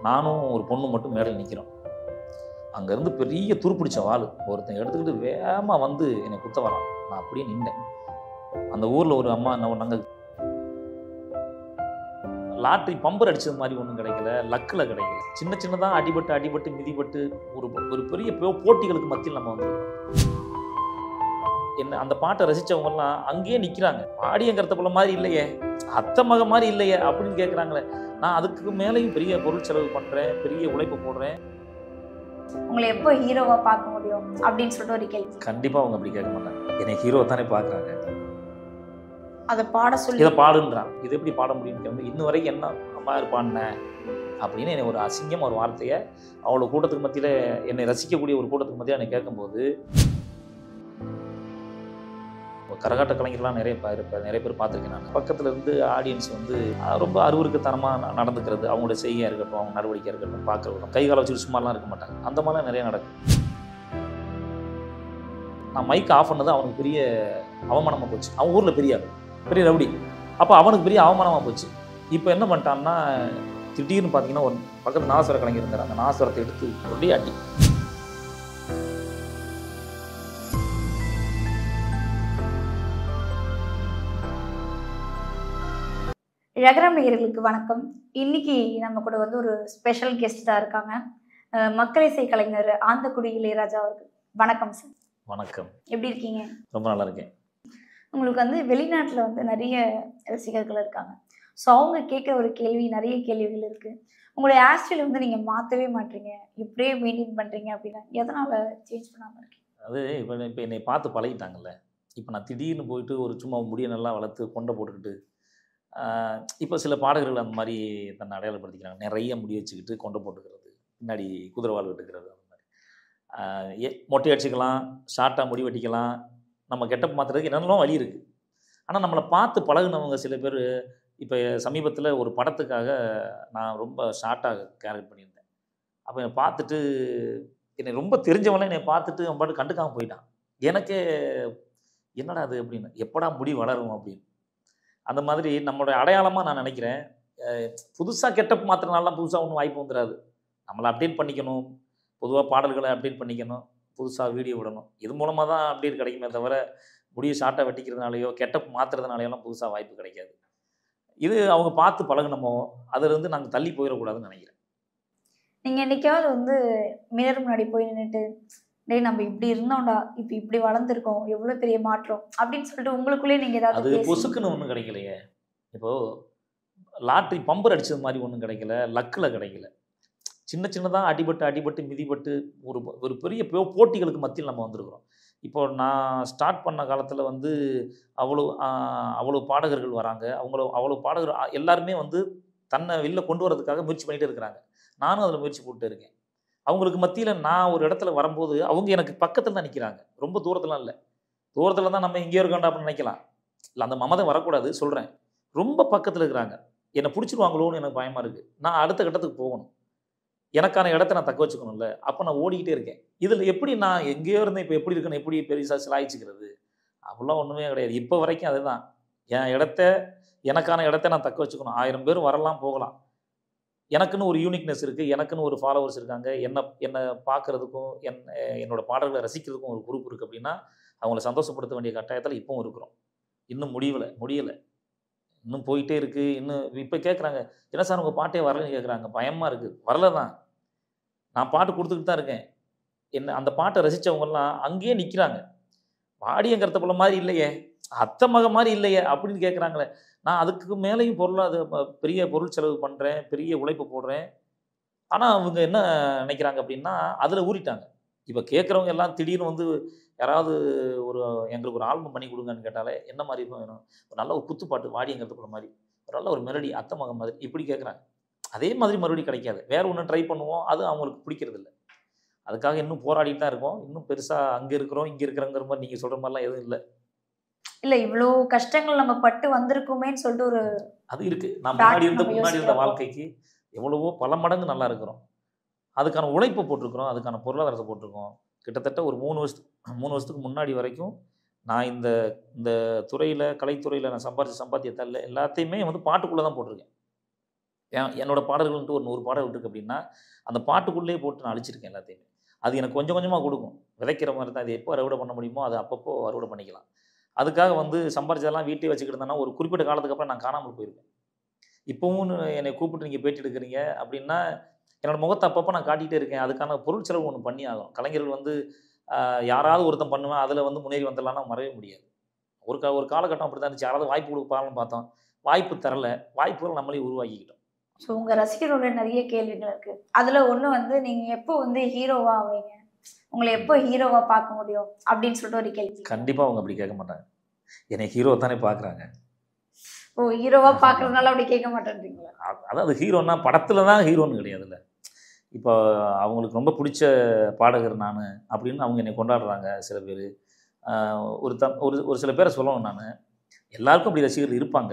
நானும் ஒரு பொண்ணு மட்டும் மேடையில் நிற்கிறோம் அங்கேருந்து பெரிய துருப்பிடிச்ச வாள் ஒருத்தன் எடுத்துக்கிட்டு வேகமாக வந்து என்னை குத்த வரான் நான் அப்படியே நின்றேன் அந்த ஊரில் ஒரு அம்மா என்ன நாங்கள் லாட்ரி பம்பர் அடிச்சது மாதிரி ஒன்றும் கிடைக்கல லக்கில் கிடைக்கல சின்ன சின்னதாக அடிபட்டு அடிபட்டு மிதிபட்டு ஒரு ஒரு பெரிய போ- போட்டிகளுக்கு மத்தியில் நம்ம வந்து என்ன அந்த பாட்டை ரசிச்சவங்கலாம் அங்கேயே நிற்கிறாங்க ஆடியங்கிறத போல மாதிரி இல்லையே அத்தை மக மாதிரி இல்லையே அப்படின்னு கேட்குறாங்களே நான் அதுக்கு மேலேயும் பெரிய பொருள் செலவு பண்ணுறேன் பெரிய உழைப்பு போடுறேன் உங்களை எப்போ ஹீரோவா பார்க்க முடியும் அப்படின்னு சொல்லிட்டு ஒரு கேள்வி கண்டிப்பாக அவங்க அப்படி கேட்க மாட்டாங்க என்னை ஹீரோ தானே பார்க்குறாங்க அதை பாட சொல்லி இதை பாடுன்றான் இது எப்படி பாட முடியும்னு கேட்கும் இன்ன வரைக்கும் என்ன அம்மா பாடின அப்படின்னு என்னை ஒரு அசிங்கம் ஒரு வார்த்தையை அவ்வளோ கூட்டத்துக்கு மத்தியில் என்னை ரசிக்கக்கூடிய ஒரு கூட்டத்துக்கு மத்தியில் என்னை கேட்கும்போது இப்போ கரகாட்ட கலைஞர்லாம் நிறைய பேர் இப்ப நிறைய பேர் பார்த்துருக்கேன் நான் பக்கத்தில் இருந்து ஆடியன்ஸ் வந்து அஹ், ரொம்ப அருவருக்குத்தனமாக நடந்துக்கிறது அவங்களோட செய்கையாக இருக்கட்டும் அவங்க நடவடிக்கையாக இருக்கட்டும் பார்க்கறதும் கை காலை வச்சுட்டு சும்மாலாம் இருக்க மாட்டாங்க அந்த மாதிரிலாம் நிறைய நடக்கும் நான் மைக் ஆஃப் பண்ணது அவனுக்கு பெரிய அவமானமாக போச்சு அவன் ஊரில் பெரிய ஆளு பெரிய ரவுடி அப்போ அவனுக்கு பெரிய அவமானமாக போச்சு இப்போ என்ன பண்ணிட்டான்னா திடீர்னு பார்த்தீங்கன்னா ஒரு பக்கத்து நாசுவர கலைஞர் இருந்தார் அந்த நாசுவரத்தை எடுத்து அப்படியே அடி ரகரம் நேயர்களுக்கு வணக்கம் இன்னைக்கு நம்ம கூட வந்து ஒரு ஸ்பெஷல் கெஸ்ட் தான் இருக்காங்க அஹ் மக்கள் இசை கலைஞர் ஆந்தக்குடி இளையராஜா அவர்கள் வணக்கம் சார் வணக்கம் எப்படி இருக்கீங்க ரொம்ப நல்லா இருக்கேன் உங்களுக்கு வந்து வெளிநாட்டில் வந்து நிறைய ரசிகர்கள் இருக்காங்க ஸோ அவங்க கேட்குற ஒரு கேள்வி நிறைய கேள்விகள் இருக்கு உங்களுடைய ஆஸ்டில் வந்து நீங்க மாற்றவே மாட்டீங்க இப்படியே மெயின்டைன் பண்றீங்க அப்படின்னா எதனால சேஞ்ச் பண்ணாம இருக்கீங்க அது இப்போ இப்போ என்னை பார்த்து பழகிட்டாங்கல்ல இப்போ நான் திடீர்னு போயிட்டு ஒரு சும்மா முடியை நல்லா வளர்த்து கொண்டை போட்டுக்கிட்டு ஆஹ், இப்போ சில பாடகர்கள் அந்த மாதிரி தன்னை அடையாளப்படுத்திக்கிறாங்க நிறைய முடி வச்சுக்கிட்டு கொண்டை போட்டுக்கிறது பின்னாடி குதிரைவால் வெட்டுக்கிறது அந்த மாதிரி ஆஹ், எ- மொட்டை அடிச்சுக்கலாம் ஷார்ட்டாக முடி வெட்டிக்கலாம் நம்ம கெட்டப் மாற்றுறதுக்கு என்னென்னலாம் வழி இருக்குது ஆனால் நம்மளை பார்த்து பழகுனவங்க சில பேர் இப்போ சமீபத்தில் ஒரு படத்துக்காக நான் ரொம்ப ஷார்ட்டாக கேரக்ட் பண்ணியிருந்தேன் அப்போ என்னை பார்த்துட்டு என்னை ரொம்ப தெரிஞ்சவனே என்னை பார்த்துட்டு அவன் பாட்டு கண்டுக்காம போயிட்டான் எனக்கே என்னடா அது அப்படின்னு எப்படா முடி வளரும் அப்படின்னு அந்த மாதிரி நம்மளுடைய அடையாளமாக நான் நினைக்கிறேன் புதுசாக கெட்டப் மாத்திரனாலாம் புதுசாக ஒன்றும் வாய்ப்பு வந்துடாது நம்மளை அப்டேட் பண்ணிக்கணும் பொதுவாக பாடல்களை அப்டேட் பண்ணிக்கணும் புதுசாக வீடியோ விடணும் இது மூலமாக தான் அப்டேட் கிடைக்குமே தவிர முடியை ஷார்ட்டாக வெட்டிக்கிறதுனாலையோ கெட்டப் மாற்றுறதுனாலையோலாம் புதுசாக வாய்ப்பு கிடைக்காது இது அவங்க பார்த்து பழகுனமோ அதிலிருந்து நாங்கள் தள்ளி போயிடக்கூடாதுன்னு நினைக்கிறேன் நீங்க என்னைக்காவது வந்து மிரர் முன்னாடி போய் நின்றுட்டு டேய் நம்ம இப்படி இருந்தோம்டா இப்போ இப்படி வளர்ந்துருக்கோம் எவ்வளவு பெரிய மாற்றம் அப்படின்னு சொல்லிட்டு உங்களுக்குள்ளே நீங்க ஏதாவது அது பேசி- பொசுக்குன்னு ஒன்றும் கிடைக்கலையே இப்போது லாட்ரி பம்பர் அடிச்சது மாதிரி ஒன்றும் கிடைக்கல லக்கில் கிடைக்கல சின்ன சின்னதாக அடிபட்டு அடிபட்டு மிதிபட்டு ஒரு ஒரு பெரிய போ- போட்டிகளுக்கு மத்தியில் நம்ம வந்திருக்கிறோம் இப்போ நான் ஸ்டார்ட் பண்ண காலத்தில் வந்து அவ்வளோ ஆஹ், அவ்வளோ பாடகர்கள் வராங்க அவங்கள அவ்வளோ பாடகர் ஆ- எல்லாருமே வந்து தன்னை வெளில கொண்டு வரதுக்காக முயற்சி பண்ணிகிட்டே இருக்கிறாங்க நானும் அதில் முயற்சி போட்டு இருக்கேன் அவங்களுக்கு மத்தியில் நான் ஒரு இடத்துல வரும்போது அவங்க எனக்கு பக்கத்தில் தான் நிற்கிறாங்க ரொம்ப தூரத்துலாம் இல்லை தூரத்தில் தான் நம்ம எங்கேயோ இருக்கோண்டா அப்படின்னு நினைக்கலாம் இல்லை அந்த மமதை வரக்கூடாது சொல்கிறேன் ரொம்ப பக்கத்தில் இருக்கிறாங்க என்னை பிடிச்சிருவாங்களோன்னு எனக்கு பயமாக இருக்குது நான் அடுத்த கட்டத்துக்கு போகணும் எனக்கான இடத்த நான் தக்க வச்சுக்கணும்ல அப்போ நான் ஓடிக்கிட்டே இருக்கேன் இதில் எப்படி நான் எங்கேயோ இருந்தேன் இப்போ எப்படி இருக்கணும் எப்படி பெருசாக சிலாய்ச்சிக்கிறது அப்படிலாம் ஒன்றுமே கிடையாது இப்போ வரைக்கும் அதுதான் என் இடத்த எனக்கான இடத்த நான் தக்க வச்சுக்கணும் ஆயிரம் பேர் வரலாம் போகலாம் எனக்குன்னு ஒரு யூனிக்னஸ் இருக்குது எனக்குன்னு ஒரு ஃபாலோவர்ஸ் இருக்காங்க என்னை என்னை பார்க்குறதுக்கும் என் என்னோட பாடல்களை ரசிக்கிறதுக்கும் ஒரு குரூப் இருக்குது அப்படின்னா அவங்கள சந்தோஷப்படுத்த வேண்டிய கட்டாயத்தில் இப்பவும் இருக்கிறோம் இன்னும் முடியலை முடியலை இன்னும் போயிட்டே இருக்குது இன்னும் இப்போ கேட்குறாங்க என்ன சார் உங்கள் பாட்டே வரலன்னு கேட்குறாங்க பயமாக இருக்குது வரல தான் நான் பாட்டு கொடுத்துக்கிட்டு தான் இருக்கேன் என்ன அந்த பாட்டை ரசித்தவங்கலாம் அங்கேயே நிற்கிறாங்க வாடியங்கிறத போல மாதிரி இல்லையே அத்தை மக மாதிரி இல்லையே அப்படின்னு கேட்குறாங்களே நான் அதுக்கு மேலேயும் பொருளாத ப- பெரிய பொருள் செலவு பண்ணுறேன் பெரிய உழைப்பு போடுறேன் ஆனால் அவங்க என்ன நினைக்கிறாங்க அப்படின்னா அதில் ஊறிட்டாங்க இப்போ கேட்குறவங்க எல்லாம் திடீர்னு வந்து யாராவது ஒரு எங்களுக்கு ஒரு ஆல்பம் பண்ணி கொடுங்கன்னு கேட்டாலே என்ன மாதிரி இருக்கும் வேணும் ஒரு நல்ல ஒரு குத்துப்பாட்டு வாடியங்கிறது போல மாதிரி ஒரு நல்ல ஒரு மெலடி அத்தை மகன் மாதிரி இப்படி கேட்குறாங்க அதே மாதிரி மறுபடியும் கிடைக்காது வேற ஒன்று ட்ரை பண்ணுவோம் அது அவங்களுக்கு பிடிக்கிறது இல்லை அதுக்காக இன்னும் போராடிட்டு தான் இருக்கோம் இன்னும் பெருசாக அங்கே இருக்கிறோம் இங்கே இருக்கிறங்கிற மாதிரி நீங்கள் சொல்கிற மாதிரிலாம் எதுவும் இல்லை இல்ல இவ்வளோ கஷ்டங்கள் நம்ம பட்டு வந்திருக்கோமேன்னு சொல்லிட்டு ஒரு அது இருக்குது நான் Back முன்னாடி இருந்த நம்ம முன்னாடி இருந்த யோசிக்கிறப்போ. வாழ்க்கைக்கு எவ்வளவோ பல மடங்கு நல்லா இருக்கிறோம் அதுக்கான உழைப்பு போட்டிருக்கிறோம் அதுக்கான பொருளாதாரத்தை போட்டிருக்கோம் கிட்டத்தட்ட ஒரு மூணு வருஷத்துக்கு மூணு வருஷத்துக்கு முன்னாடி வரைக்கும் நான் இந்த இந்த துறையில் கலைத்துறையில் நான் சம்பாதிச்ச சம்பாத்தியத்தால் எல்லாத்தையுமே வந்து பாட்டுக்குள்ளே தான் போட்டிருக்கேன் என் என்னோட பாடல்கள்ன்ட்டு ஒரு நூறு பாடல் இருக்கு அப்படின்னா அந்த பாட்டுக்குள்ளேயே போட்டு நான் அழிச்சிருக்கேன் எல்லாத்தையுமே அது எனக்கு கொஞ்சம் கொஞ்சமாக கொடுக்கும் விதைக்கிற மாதிரி தான் அது எப்போ அறுவடை பண்ண முடியுமோ அது அப்பப்போ அறுவடை பண்ணிக்கலாம் அதுக்காக வந்து சம்பாரிச்சதெல்லாம் வீட்டே வச்சுக்கிட்டு இருந்தேன்னா ஒரு குறிப்பிட்ட காலத்துக்கு அப்புறம் நான் காணாமல் போயிருப்பேன் இப்போவும் என்னை கூப்பிட்டு நீங்கள் பேட்டி எடுக்கிறீங்க அப்படின்னா என்னோட முகத்தை அப்பப்போ நான் காட்டிகிட்டே இருக்கேன் அதுக்கான பொருள் செலவு ஒன்று பண்ணி ஆகும் கலைஞர்கள் வந்து ஆஹ், யாராவது ஒருத்தன் பண்ணுவேன் அதில் வந்து முன்னேறி வந்துடலாம்னா மறவே முடியாது ஒரு கா ஒரு காலகட்டம் அப்படி தான் இருந்துச்சு யாராவது வாய்ப்பு கொடுப்பாங்கன்னு பார்த்தோம் வாய்ப்பு தரல வாய்ப்புகள் நம்மளே உருவாக்கிக்கிட்டோம் ஸோ உங்க ரசிகரோட நிறைய கேள்விகள் இருக்கு அதுல ஒண்ணு வந்து நீங்க எப்போ வந்து ஹீரோவா ஆவீங்க உங்களை எப்போ ஹீரோவா பார்க்க முடியும் அப்படின்னு சொல்லிட்டு ஒரு கேள்வி கண்டிப்பாக அவங்க அப்படி கேட்க மாட்டாங்க என்னை ஹீரோ தானே பார்க்குறாங்க ஓ ஹீரோவா பாக்குறதுனால அப்படி கேட்க மாட்டேன்றீங்களா அதாவது ஹீரோன்னா படத்தில் தான் ஹீரோன்னு கிடையாதுல்ல இப்போ அவங்களுக்கு ரொம்ப பிடிச்ச பாடகர் நான் அப்படின்னு அவங்க என்னை கொண்டாடுறாங்க சில பேர் ஒரு த ஒரு ஒரு சில பேரை சொல்லணும் நான் எல்லாருக்கும் அப்படி ரசிகர்கள் இருப்பாங்க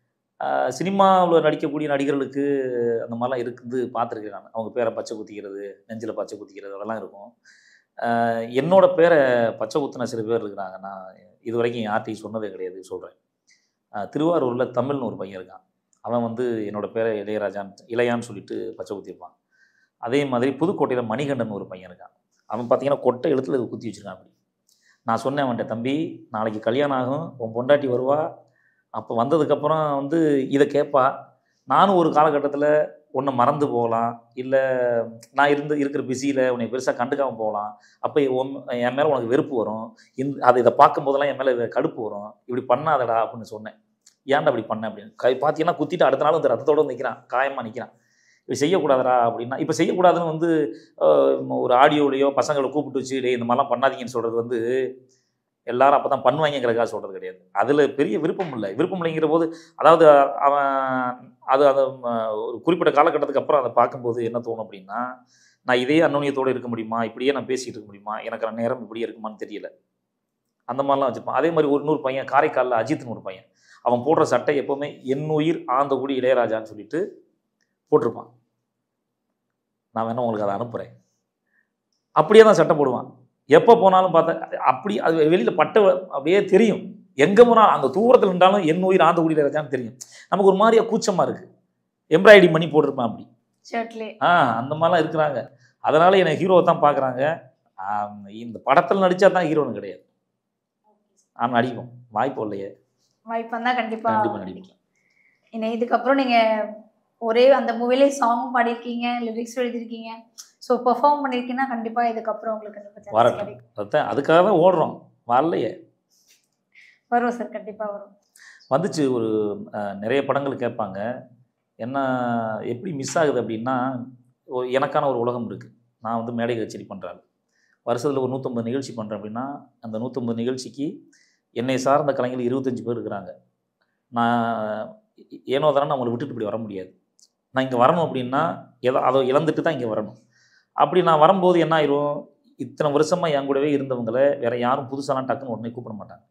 சினிமாவில் நடிக்கக்கூடிய நடிகர்களுக்கு அந்த மாதிரிலாம் இருக்குது பார்த்துருக்கேன் நான் அவங்க பேரை பச்சை குத்திக்கிறது நெஞ்சில் பச்சை குத்திக்கிறது அதெல்லாம் இருக்கும் ஆஹ் என்னோட பேரை பச்சை குத்தின சில பேர் இருக்கிறாங்க நான் இது வரைக்கும் யார்ட்டையும் சொன்னதே கிடையாது சொல்கிறேன் திருவாரூரில் தமிழ்னு ஒரு பையன் இருக்கான் அவன் வந்து என்னோட பேரை இளையராஜான்னு இளையான்னு சொல்லிட்டு பச்சை குத்திருப்பான் அதே மாதிரி புதுக்கோட்டையில் மணிகண்டன் ஒரு பையன் இருக்கான் அவன் பார்த்தீங்கன்னா கொட்டை எழுத்துல இது குத்தி வச்சிருக்கான் அப்படி நான் சொன்னேன் அவன்கிட்ட தம்பி நாளைக்கு கல்யாணம் ஆகும் உன் பொண்டாட்டி வருவா அப்போ வந்ததுக்கப்புறம் வந்து இதை கேட்பா நானும் ஒரு காலகட்டத்தில் உன்னை மறந்து போகலாம் இல்லை நான் இருந்து இருக்கிற பிஸியில் உன்னை பெருசாக கண்டுக்காமல் போகலாம் அப்போ உன் என் மேலே உனக்கு வெறுப்பு வரும் இந்த அதை இதை பார்க்கும்போதெல்லாம் என் மேலே கடுப்பு வரும் இப்படி பண்ணாதடா அப்படின்னு சொன்னேன் ஏன்டா அப்படி பண்ண அப்படின்னு கை பார்த்தீங்கன்னா குத்திட்டு அடுத்த நாள் வந்து ரத்தத்தோட வந்து நிற்கிறான் காயமாக நிற்கிறான் இப்படி செய்யக்கூடாதடா அப்படின்னா இப்போ செய்யக்கூடாதுன்னு வந்து ஆஹ், ஒரு ஆடியோலையோ பசங்களை கூப்பிட்டு வச்சு டேய் இந்த மாதிரிலாம் பண்ணாதீங்கன்னு சொல்கிறது வந்து எல்லாரும் அப்போ தான் பண்ணுவாங்கிறதுக்காக சொல்கிறது கிடையாது அதில் பெரிய விருப்பம் இல்லை விருப்பம் இல்லைங்கிற போது அதாவது அவன் அது அதை ஒரு குறிப்பிட்ட காலகட்டத்துக்கு அப்புறம் அதை பார்க்கும்போது என்ன தோணும் அப்படின்னா நான் இதே அந்நுண்ணியத்தோடு இருக்க முடியுமா இப்படியே நான் பேசிகிட்டு இருக்க முடியுமா எனக்கு நேரம் இப்படியே இருக்குமான்னு தெரியல அந்த மாதிரிலாம் வச்சுருப்பான் அதே மாதிரி ஒரு நூறு பையன் காரைக்காலில் அஜித்னு ஒரு பையன் அவன் போடுற சட்டை எப்போவுமே என் உயிர் ஆந்த குடி இளையராஜான்னு சொல்லிட்டு போட்டிருப்பான் நான் வேணா உங்களுக்கு அதை அனுப்புகிறேன் அப்படியே தான் சட்டை போடுவான் எப்போ போனாலும் பார்த்தா அப்படி அது வெளியில் பட்ட அப்படியே தெரியும் எங்கே போனாலும் அந்த தூரத்தில் இருந்தாலும் என் உயிர் ஆந்த குடி இளையராஜான்னு தெரியும் நமக்கு ஒரு மாதிரியா கூச்சமாக இருக்குது எம்ப்ராய்டரி பண்ணி போட்டிருப்பான் அப்படி ஷர்ட்லேயே ஆ அந்த மாதிரிலாம் இருக்கிறாங்க அதனால் என்னை ஹீரோவை தான் பார்க்குறாங்க இந்த படத்தில் நடித்தா தான் ஹீரோன்னு கிடையாது ஆனால் நடிப்போம் வாய்ப்பு இல்லையே வாய்ப்பு வந்தா கண்டிப்பா கண்டிப்பாக நடிப்போம் இன்னும் இதுக்கப்புறம் நீங்க ஒரே அந்த மூவிலே சாங் பாடியிருக்கீங்க லிரிக்ஸ் எழுதியிருக்கீங்க ஸோ பெர்ஃபார்ம் பண்ணியிருக்கீங்கன்னா கண்டிப்பா இதுக்கப்புறம் உங்களுக்கு கண்டிப்பா chance வரட்டும். கிடைக்கும் அதுதான் அதுக்காக தான் ஓடுறோம் வரலையே வரும் சார் கண்டிப்பா வரும் வந்துச்சு ஒரு அஹ், நிறைய படங்கள் கேட்பாங்க என்ன எப்படி மிஸ் ஆகுது அப்படின்னா ஒரு எனக்கான ஒரு உலகம் இருக்குது நான் வந்து மேடை கச்சேரி பண்ணுறேன் வருஷத்தில் ஒரு நூற்றம்பது நிகழ்ச்சி பண்ணுறேன் அப்படின்னா அந்த நூற்றம்பது நிகழ்ச்சிக்கு என்னை சார்ந்த கலைஞர்கள் இருபத்தஞ்சி பேர் இருக்கிறாங்க நான் ஏனோ தானே அவங்களை விட்டுட்டு இப்படி வர முடியாது நான் இங்கே வரணும் அப்படின்னா எதை அதை இழந்துட்டு தான் இங்கே வரணும் அப்படி நான் வரும்போது என்ன ஆயிரும் இத்தனை வருஷமாக என் கூடவே இருந்தவங்களை வேற யாரும் புதுசாலாம் டக்குன்னு உடனே கூப்பிட மாட்டாங்க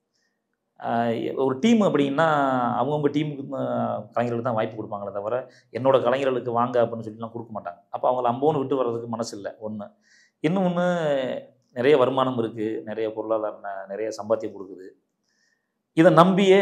ஆஹ் ஒரு டீம் அப்படின்னா அவங்கவுங்க டீமுக்கு கலைஞர்களுக்கு தான் வாய்ப்பு கொடுப்பாங்களே தவிர என்னோட கலைஞர்களுக்கு வாங்க அப்படின்னு சொல்லிலாம் கொடுக்க மாட்டாங்க அப்போ அவங்கள அம்போன்னு விட்டு வர்றதுக்கு மனசு இல்லை ஒன்று இன்னொன்று நிறைய வருமானம் இருக்குது நிறைய பொருளாதார ந- நிறைய சம்பாத்தியம் கொடுக்குது இதை நம்பியே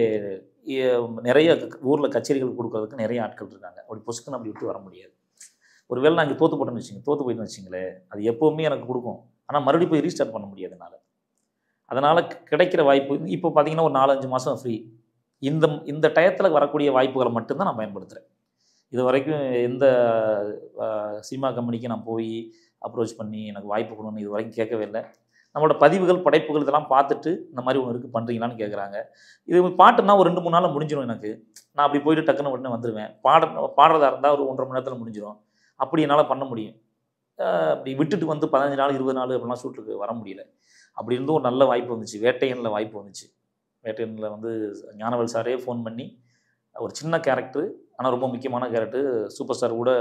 எ- நிறைய ஊரில் கச்சேரிகள் கொடுக்கறதுக்கு நிறைய ஆட்கள் இருக்காங்க அப்படி பொசுக்குன்னு அப்படி விட்டு வர முடியாது ஒருவேளை நான் இங்கே தோற்று போட்டேன்னு வச்சுங்க தோற்று போயிட்டு வச்சிங்களேன் அது எப்போவுமே எனக்கு கொடுக்கும் ஆனால் மறுபடியும் போய் ரீஸ்டார்ட் பண்ண முடியாது என்னால் அதனால் கிடைக்கிற வாய்ப்பு இப்போ பார்த்தீங்கன்னா ஒரு நாலஞ்சு மாதம் ஃப்ரீ இந்த இந்த டயத்தில் வரக்கூடிய வாய்ப்புகளை மட்டும்தான் நான் பயன்படுத்துகிறேன் இது வரைக்கும் எந்த அஹ், சினிமா கம்பெனிக்கு நான் போய் அப்ரோச் பண்ணி எனக்கு வாய்ப்பு கொடுன்னு இது வரைக்கும் கேட்கவே இல்லை நம்மளோட பதிவுகள் படைப்புகள் இதெல்லாம் பார்த்துட்டு இந்த மாதிரி ஒன்று இருக்குது பண்ணுறீங்களான்னு கேட்குறாங்க இது பாட்டுனா ஒரு ரெண்டு மூணு நாளில் முடிஞ்சிடும் எனக்கு நான் அப்படி போயிட்டு டக்குன்னு உடனே வந்துடுவேன் பாட பாடுறதா இருந்தால் ஒரு ஒன்றரை மணி நேரத்தில் முடிஞ்சிடும் அப்படி என்னால் பண்ண முடியும் அஹ் அப்படி விட்டுட்டு வந்து பதினஞ்சு நாள் இருபது நாள் அப்படிலாம் ஷூட்டுக்கு வர முடியல அப்படி இருந்தும் ஒரு நல்ல வாய்ப்பு வந்துச்சு வேட்டையனில் வாய்ப்பு வந்துச்சு வேட்டையனில் வந்து ஞானவேல் சாரே ஃபோன் பண்ணி ஒரு சின்ன கேரக்டர் ஆனால் ரொம்ப முக்கியமான கேரக்டர் சூப்பர் ஸ்டார் கூட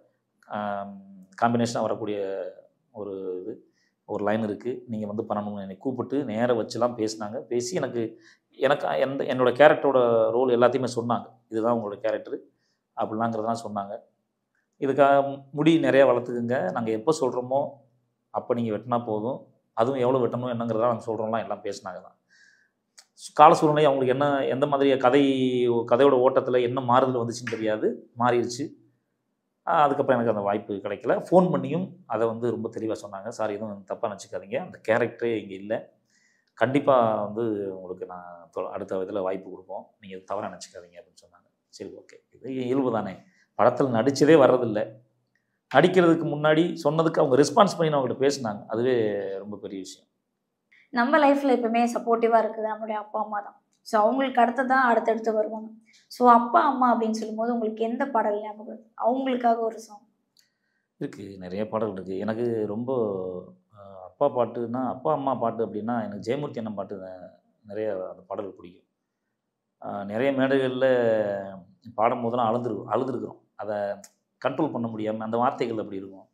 காம்பினேஷனாக வரக்கூடிய ஒரு இது ஒரு லைன் இருக்குது நீங்கள் வந்து பண்ணணும்னு என்னை கூப்பிட்டு நேராக வச்சுலாம் பேசினாங்க பேசி எனக்கு எனக்கு எந்த என்னோட கேரக்டரோட ரோல் எல்லாத்தையுமே சொன்னாங்க இதுதான் உங்களோட கேரக்டர் அப்படிலாங்கிறதெல்லாம் சொன்னாங்க இதுக்காக முடி நிறைய வளர்த்துக்குங்க நாங்கள் எப்போ சொல்கிறோமோ அப்போ நீங்கள் வெட்டினா போதும் அதுவும் எவ்வளோ வெட்டணும் என்னங்கிறதா நாங்கள் சொல்கிறோம்லாம் எல்லாம் பேசினாங்க தான் கால சூழ்நிலை அவங்களுக்கு என்ன எந்த மாதிரி கதை கதையோட ஓட்டத்தில் என்ன மாறுதல் வந்துச்சுன்னு தெரியாது மாறிடுச்சு ஆஹ் அதுக்கப்புறம் எனக்கு அந்த வாய்ப்பு கிடைக்கல ஃபோன் பண்ணியும் அதை வந்து ரொம்ப தெளிவாக சொன்னாங்க சார் எதுவும் தப்பாக நினச்சிக்காதீங்க அந்த கேரக்டரே இங்கே இல்லை கண்டிப்பாக வந்து உங்களுக்கு நான் தொ- அடுத்த இதில் வாய்ப்பு கொடுப்போம் நீங்கள் தவறாக நினச்சிக்காதீங்க அப்படின்னு சொன்னாங்க சரி ஓகே இது இயல்பு தானே படத்தில் நடித்ததே வர்றதில்ல நடிக்கிறதுக்கு முன்னாடி சொன்னதுக்கு அவங்க ரெஸ்பான்ஸ் பண்ணி அவங்ககிட்ட பேசினாங்க அதுவே ரொம்ப பெரிய விஷயம் நம்ம லைஃப்ல எப்பவுமே சப்போர்ட்டிவா இருக்குது நம்மளுடைய அப்பா அம்மா தான் ஸோ அவங்களுக்கு அடுத்ததான் அடுத்தடுத்து வருவாங்க ஸோ அப்பா அம்மா அப்படின்னு சொல்லும்போது உங்களுக்கு எந்த பாடல் ஞாபகம் வருது? அவங்களுக்காக ஒரு சாங் இருக்குது நிறைய பாடல் இருக்குது எனக்கு ரொம்ப அஹ், அப்பா பாட்டுனா அப்பா அம்மா பாட்டு அப்படின்னா எனக்கு ஜெயமூர்த்தி அண்ணன் பாட்டு ந- நிறைய அந்த பாடல் பிடிக்கும் அஹ், நிறைய மேடைகளில் பாடும்போதெல்லாம் அழுதுரு அழுதுருக்குறோம் அதை கண்ட்ரோல் பண்ண முடியாமல் அந்த வார்த்தைகள் அப்படி இருக்கும்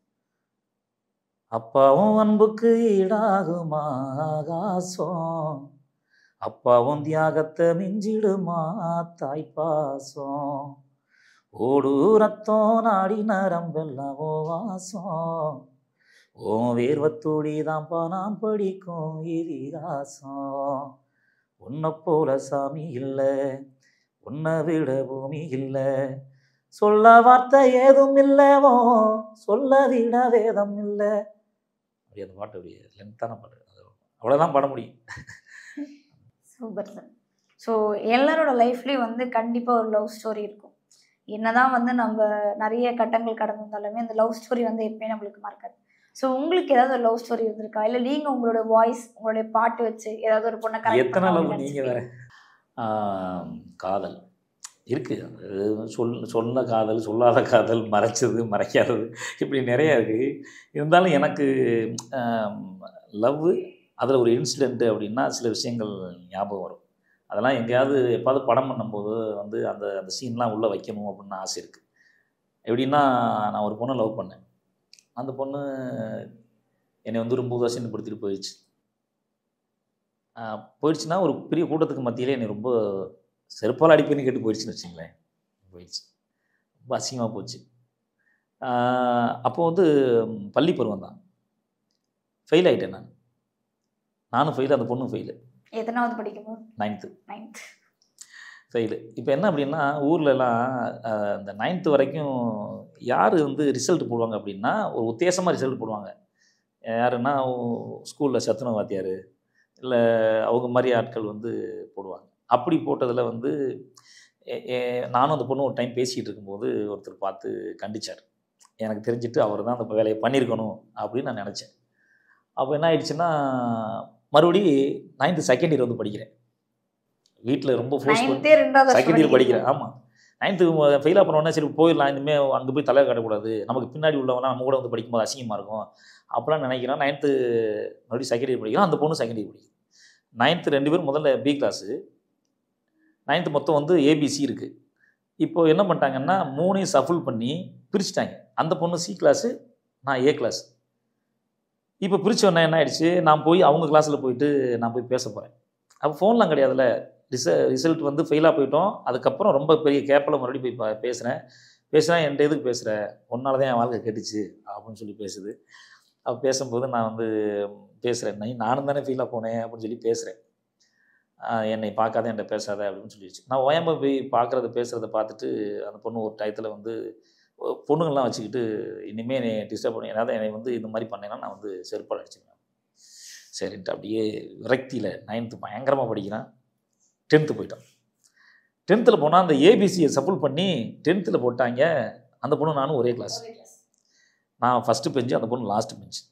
அப்பாவும் அன்புக்கு ஈடாகுமா ஆகாசம் அப்பாவும் தியாகத்தை மிஞ்சிடுமா தாய்ப்பாசம் ஓடு ரத்தம் நாடி நரம்பெல்லாம் ஓ வாசம் ஓ வேர்வத்தோடி தான்ப்பா நான் படிக்கும் இதிகாசம் உன்னை போல சாமி இல்லை உன்னை விட பூமி இல்லை சொல்ல வார்த்தை ஏதும் இல்லவோ சொல்ல விட வேதம் இல்லை அப்படி அந்த பாட்டு அப்படி லென்த்தான பாட்டு அது அவ்வளோதான் பாட முடியும் சூப்பர் சார் ஸோ எல்லாரோட லைஃப்லேயும் வந்து கண்டிப்பாக ஒரு லவ் ஸ்டோரி இருக்கும் என்னதான் வந்து நம்ம நிறைய கட்டங்கள் கடந்து வந்தாலுமே அந்த லவ் ஸ்டோரி வந்து எப்பயுமே நம்மளுக்கு மறக்காது ஸோ உங்களுக்கு ஏதாவது ஒரு லவ் ஸ்டோரி இருந்திருக்கா இல்லை நீங்கள் உங்களோட வாய்ஸ் உங்களுடைய பாட்டு வச்சு ஏதாவது ஒரு பொண்ணை correct எத்தனை பண்ண அளவு அப்படின்னு நீங்கள் வேற ஆம், காதல் இருக்குது அது சொல் சொன்ன காதல் சொல்லாத காதல் மறைச்சது மறைக்காதது இப்படி நிறையா இருக்குது இருந்தாலும் எனக்கு லவ் அதில் ஒரு இன்சிடெண்ட்டு அப்படின்னா சில விஷயங்கள் ஞாபகம் வரும் அதெல்லாம் எங்கேயாவது எப்பாவது படம் பண்ணும்போது வந்து அந்த அந்த சீன்லாம் உள்ளே வைக்கணும் அப்படின்னு ஆசை இருக்குது எப்படின்னா நான் ஒரு பொண்ணை லவ் பண்ணேன் அந்த பொண்ணு என்னை வந்து ரொம்ப உதாசீனப்படுத்திட்டு போயிடுச்சு ஆஹ் போயிடுச்சுன்னா ஒரு பெரிய கூட்டத்துக்கு மத்தியிலே என்னை ரொம்ப செருப்பால் அடிப்பேன்னு கேட்டு போயிடுச்சுன்னு வச்சுங்களேன் போயிடுச்சு ரொம்ப அசிங்கமாக போச்சு அப்போ வந்து ம், பள்ளி பருவம் தான் ஃபெயில் ஆகிட்டேன் நான் நானும் ஃபெயில் அந்த பொண்ணும் ஃபெயிலு எத்தனாவது படிக்கும்போது நைன்த்து நைன்த் ஃபெயிலு இப்போ என்ன அப்படின்னா ஊர்லலாம் ஆஹ், இந்த நைன்த்து வரைக்கும் யார் வந்து ரிசல்ட் போடுவாங்க அப்படின்னா ஒரு உத்தேசமாக ரிசல்ட் போடுவாங்க யாருன்னா ஸ்கூலில் சத்துணவு வாத்தியார் இல்லை அவங்க மாதிரி ஆட்கள் வந்து போடுவாங்க அப்படி போட்டதில் வந்து எ- எ- நானும் அந்த பொண்ணு ஒரு டைம் பேசிக்கிட்டு இருக்கும்போது ஒருத்தர் பார்த்து கண்டிச்சார் எனக்கு தெரிஞ்சுட்டு அவர் தான் அந்த வேலையை பண்ணியிருக்கணும் அப்படின்னு நான் நினச்சேன் அப்போ என்ன ஆயிடுச்சுன்னா மறுபடி நைன்த்து செகண்ட் இயர் வந்து படிக்கிறேன் வீட்டில் ரொம்ப ஃபோர்ஸ் பண்ணி நைன்த்தே ரெண்டாவது செகண்ட் இயர் படிக்கிறேன் ஆமாம் நைன்த்து ஃபெயிலாக பண்ணோடனே சரி போயிடலாம் இனிமேல் அங்கே போய் தலை காட்டக்கூடாது நமக்கு பின்னாடி உள்ளவங்களாம் நம்ம கூட வந்து படிக்கும்போது அசிங்கமாக இருக்கும் அப்போலாம் நினைக்கிறேன் நைன்த்து மறுபடியும் செகண்ட் இயர் படிக்கிறோம் அந்த பொண்ணு செகண்ட் இயர் படிக்கும் நைன்த்து ரெண்டு பேரும் முதல்ல பி கிளாஸு நைன்த்து மொத்தம் வந்து ஏபிசி இருக்குது இப்போ என்ன பண்ணிட்டாங்கன்னா மூணையும் சஃபுல் பண்ணி பிரிச்சுட்டாங்க அந்த பொண்ணு சி கிளாஸு நான் ஏ கிளாஸ் இப்போ பிரிச்ச உடனே என்ன ஆயிடுச்சு நான் போய் அவங்க கிளாஸில் போயிட்டு நான் போய் பேச போகிறேன் அப்போ ஃபோன்லாம் கிடையாதுல்ல ரிச ரிசல்ட் வந்து ஃபெயிலாக போயிட்டோம் அதுக்கப்புறம் ரொம்ப பெரிய கேப்பில் மறுபடியும் போய் பா- பேசுகிறேன் பேசுனா என்கிட்ட எதுக்கு பேசுகிற ஒன்னால தான் என் வாழ்க்கை கெட்டுச்சு அப்படின்னு சொல்லி பேசுது அப்போ பேசும்போது நான் வந்து பேசுகிறேன் நீ நானும் தானே ஃபீலாக போனேன் அப்படின்னு சொல்லி பேசுகிறேன் என்னை பார்க்காத என்கிட்ட பேசாத அப்படின்னு சொல்லிடுச்சு நான் ஓயாம போய் பார்க்குறத பேசுகிறத பார்த்துட்டு அந்த பொண்ணு ஒரு டயத்தில் வந்து ஒ- பொண்ணுங்கள்லாம் வச்சுக்கிட்டு இனிமேல் என்னை டிஸ்டர்ப் பண்ணி ஏதாவது என்னை வந்து இந்த மாதிரி பண்ணேன்னா நான் வந்து செருப்பால் அடிச்சிருவேன் சரின்ட்டு அப்படியே விரக்தியில் நைன்த்து பயங்கரமாக படிக்கிறேன் டென்த்து போயிட்டான் டென்த்தில் போனால் அந்த ஏபிசியை சப்புல் பண்ணி டென்த்தில் போட்டாங்க அந்த பொண்ணு நானும் ஒரே கிளாஸ் நான் ஃபஸ்ட்டு பெஞ்சு அந்த பொண்ணு லாஸ்ட் பெஞ்சு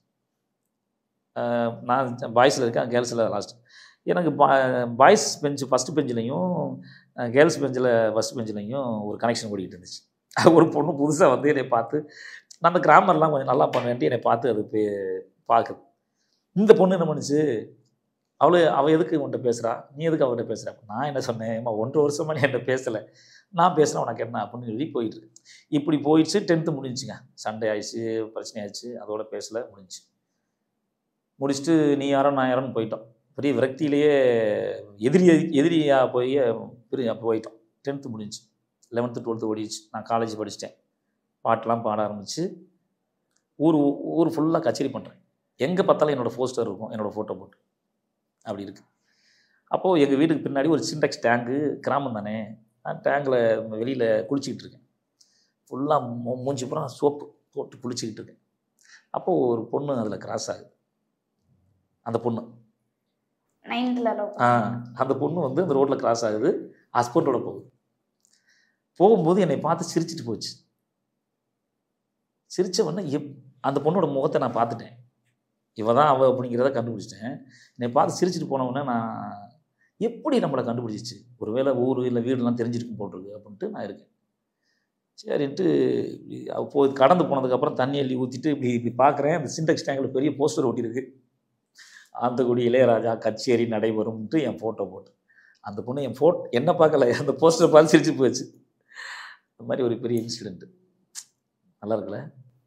நான் பாய்ஸில் இருக்கேன் கேர்ள்ஸில் லாஸ்ட் எனக்கு பாய்ஸ் பெஞ்சு ஃபஸ்ட்டு பெஞ்சிலையும் கேர்ள்ஸ் பெஞ்சில் ஃபஸ்ட் பெஞ்சிலையும் ஒரு கனெக்ஷன் ஓடிக்கிட்டு இருந்துச்சு ஒரு பொண்ணு புதுசாக வந்து என்னை பார்த்து நான் அந்த கிராமர்லாம் கொஞ்சம் நல்லா பண்ணுவேன்ட்டு என்னை பார்த்து அது பே பார்க்குது இந்த பொண்ணு என்ன பண்ணுச்சு அவளு அவள் எதுக்கு உன்கிட்ட பேசுகிறா நீ எதுக்கு அவகிட்ட பேசுகிற நான் என்ன சொன்னேன் ஏம்மா ஒன்றரை வருஷமா நீ என்கிட்ட பேசலை நான் பேசுகிறேன் உனக்கு என்ன அப்படின்னு சொல்லி போயிட்டு இருக்கு. இப்படி போயிடுச்சு டென்த்து முடிஞ்சுங்க சண்டே ஆயிடுச்சு பிரச்சனை ஆயிடுச்சு அதோட பேசல முடிஞ்சுச்சு முடிச்சுட்டு நீ யாரோ நான் யாரோன்னு போயிட்டோம் பெரிய விரக்தியிலேயே எதிரி எதிரியாக போய் பெரிய போயிட்டோம் டென்த்து முடிஞ்சுச்சு லெவன்த்து டுவெல்த்து ஓடிடுச்சு நான் காலேஜ் படிச்சிட்டேன் பாட்டெலாம் பாட ஆரம்பிச்சு ஊர் ஊர் ஃபுல்லாக கச்சேரி பண்ணுறேன் எங்கே பார்த்தாலும் என்னோடய போஸ்டர் இருக்கும் என்னோடய ஃபோட்டோ போட்டு அப்படி இருக்கு அப்போது எங்கள் வீட்டுக்கு பின்னாடி ஒரு சிண்டெக்ஸ் டேங்கு கிராமம் தானே நான் டேங்கில் வெளியில் குளிச்சிக்கிட்டு இருக்கேன் ஃபுல்லாக மூ மூஞ்சி பூரா சோப்பு போட்டு குளிச்சிக்கிட்டு இருக்கேன் அப்போது ஒரு பொண்ணு அதில் கிராஸ் ஆகுது அந்த பொண்ணு நைன்த்தில் லவ் ஆ அந்த பொண்ணு வந்து அந்த ரோட்டில் கிராஸ் ஆகுது ஹஸ்பண்டோட போகுது போகும்போது என்னை பார்த்து சிரிச்சிட்டு போச்சு சிரிச்ச உடனே எப் அந்த பொண்ணோட முகத்தை நான் பார்த்துட்டேன் இவ தான் அவள் அப்படிங்கிறத கண்டுபிடிச்சிட்டேன் என்னை பார்த்து சிரிச்சிட்டு போன உடனே நான் எப்படி நம்மளை கண்டுபிடிச்சிச்சு ஒருவேளை ஊர் இல்லை வீடுலாம் தெரிஞ்சிருக்கும் போட்டிருக்கு அப்படின்ட்டு நான் இருக்கேன் சரின்ட்டு இப்படி அவ போய் கடந்து போனதுக்கப்புறம் தண்ணி அள்ளி ஊற்றிட்டு இப்படி இப்படி பார்க்குறேன் அந்த சிண்டெக்ஸ் டேங்கில் பெரிய போஸ்டர் ஒட்டியிருக்கு அந்த குடி இளையராஜா கச்சேரி நடைபெறும்ன்ட்டு என் ஃபோட்டோ போட்டு அந்த பொண்ணு என் ஃபோட் என்ன பார்க்கல அந்த போஸ்டரை பார்த்து சிரிச்சு போச்சு இந்த மாதிரி ஒரு பெரிய இன்சிடென்ட் நல்லா இருக்குல்ல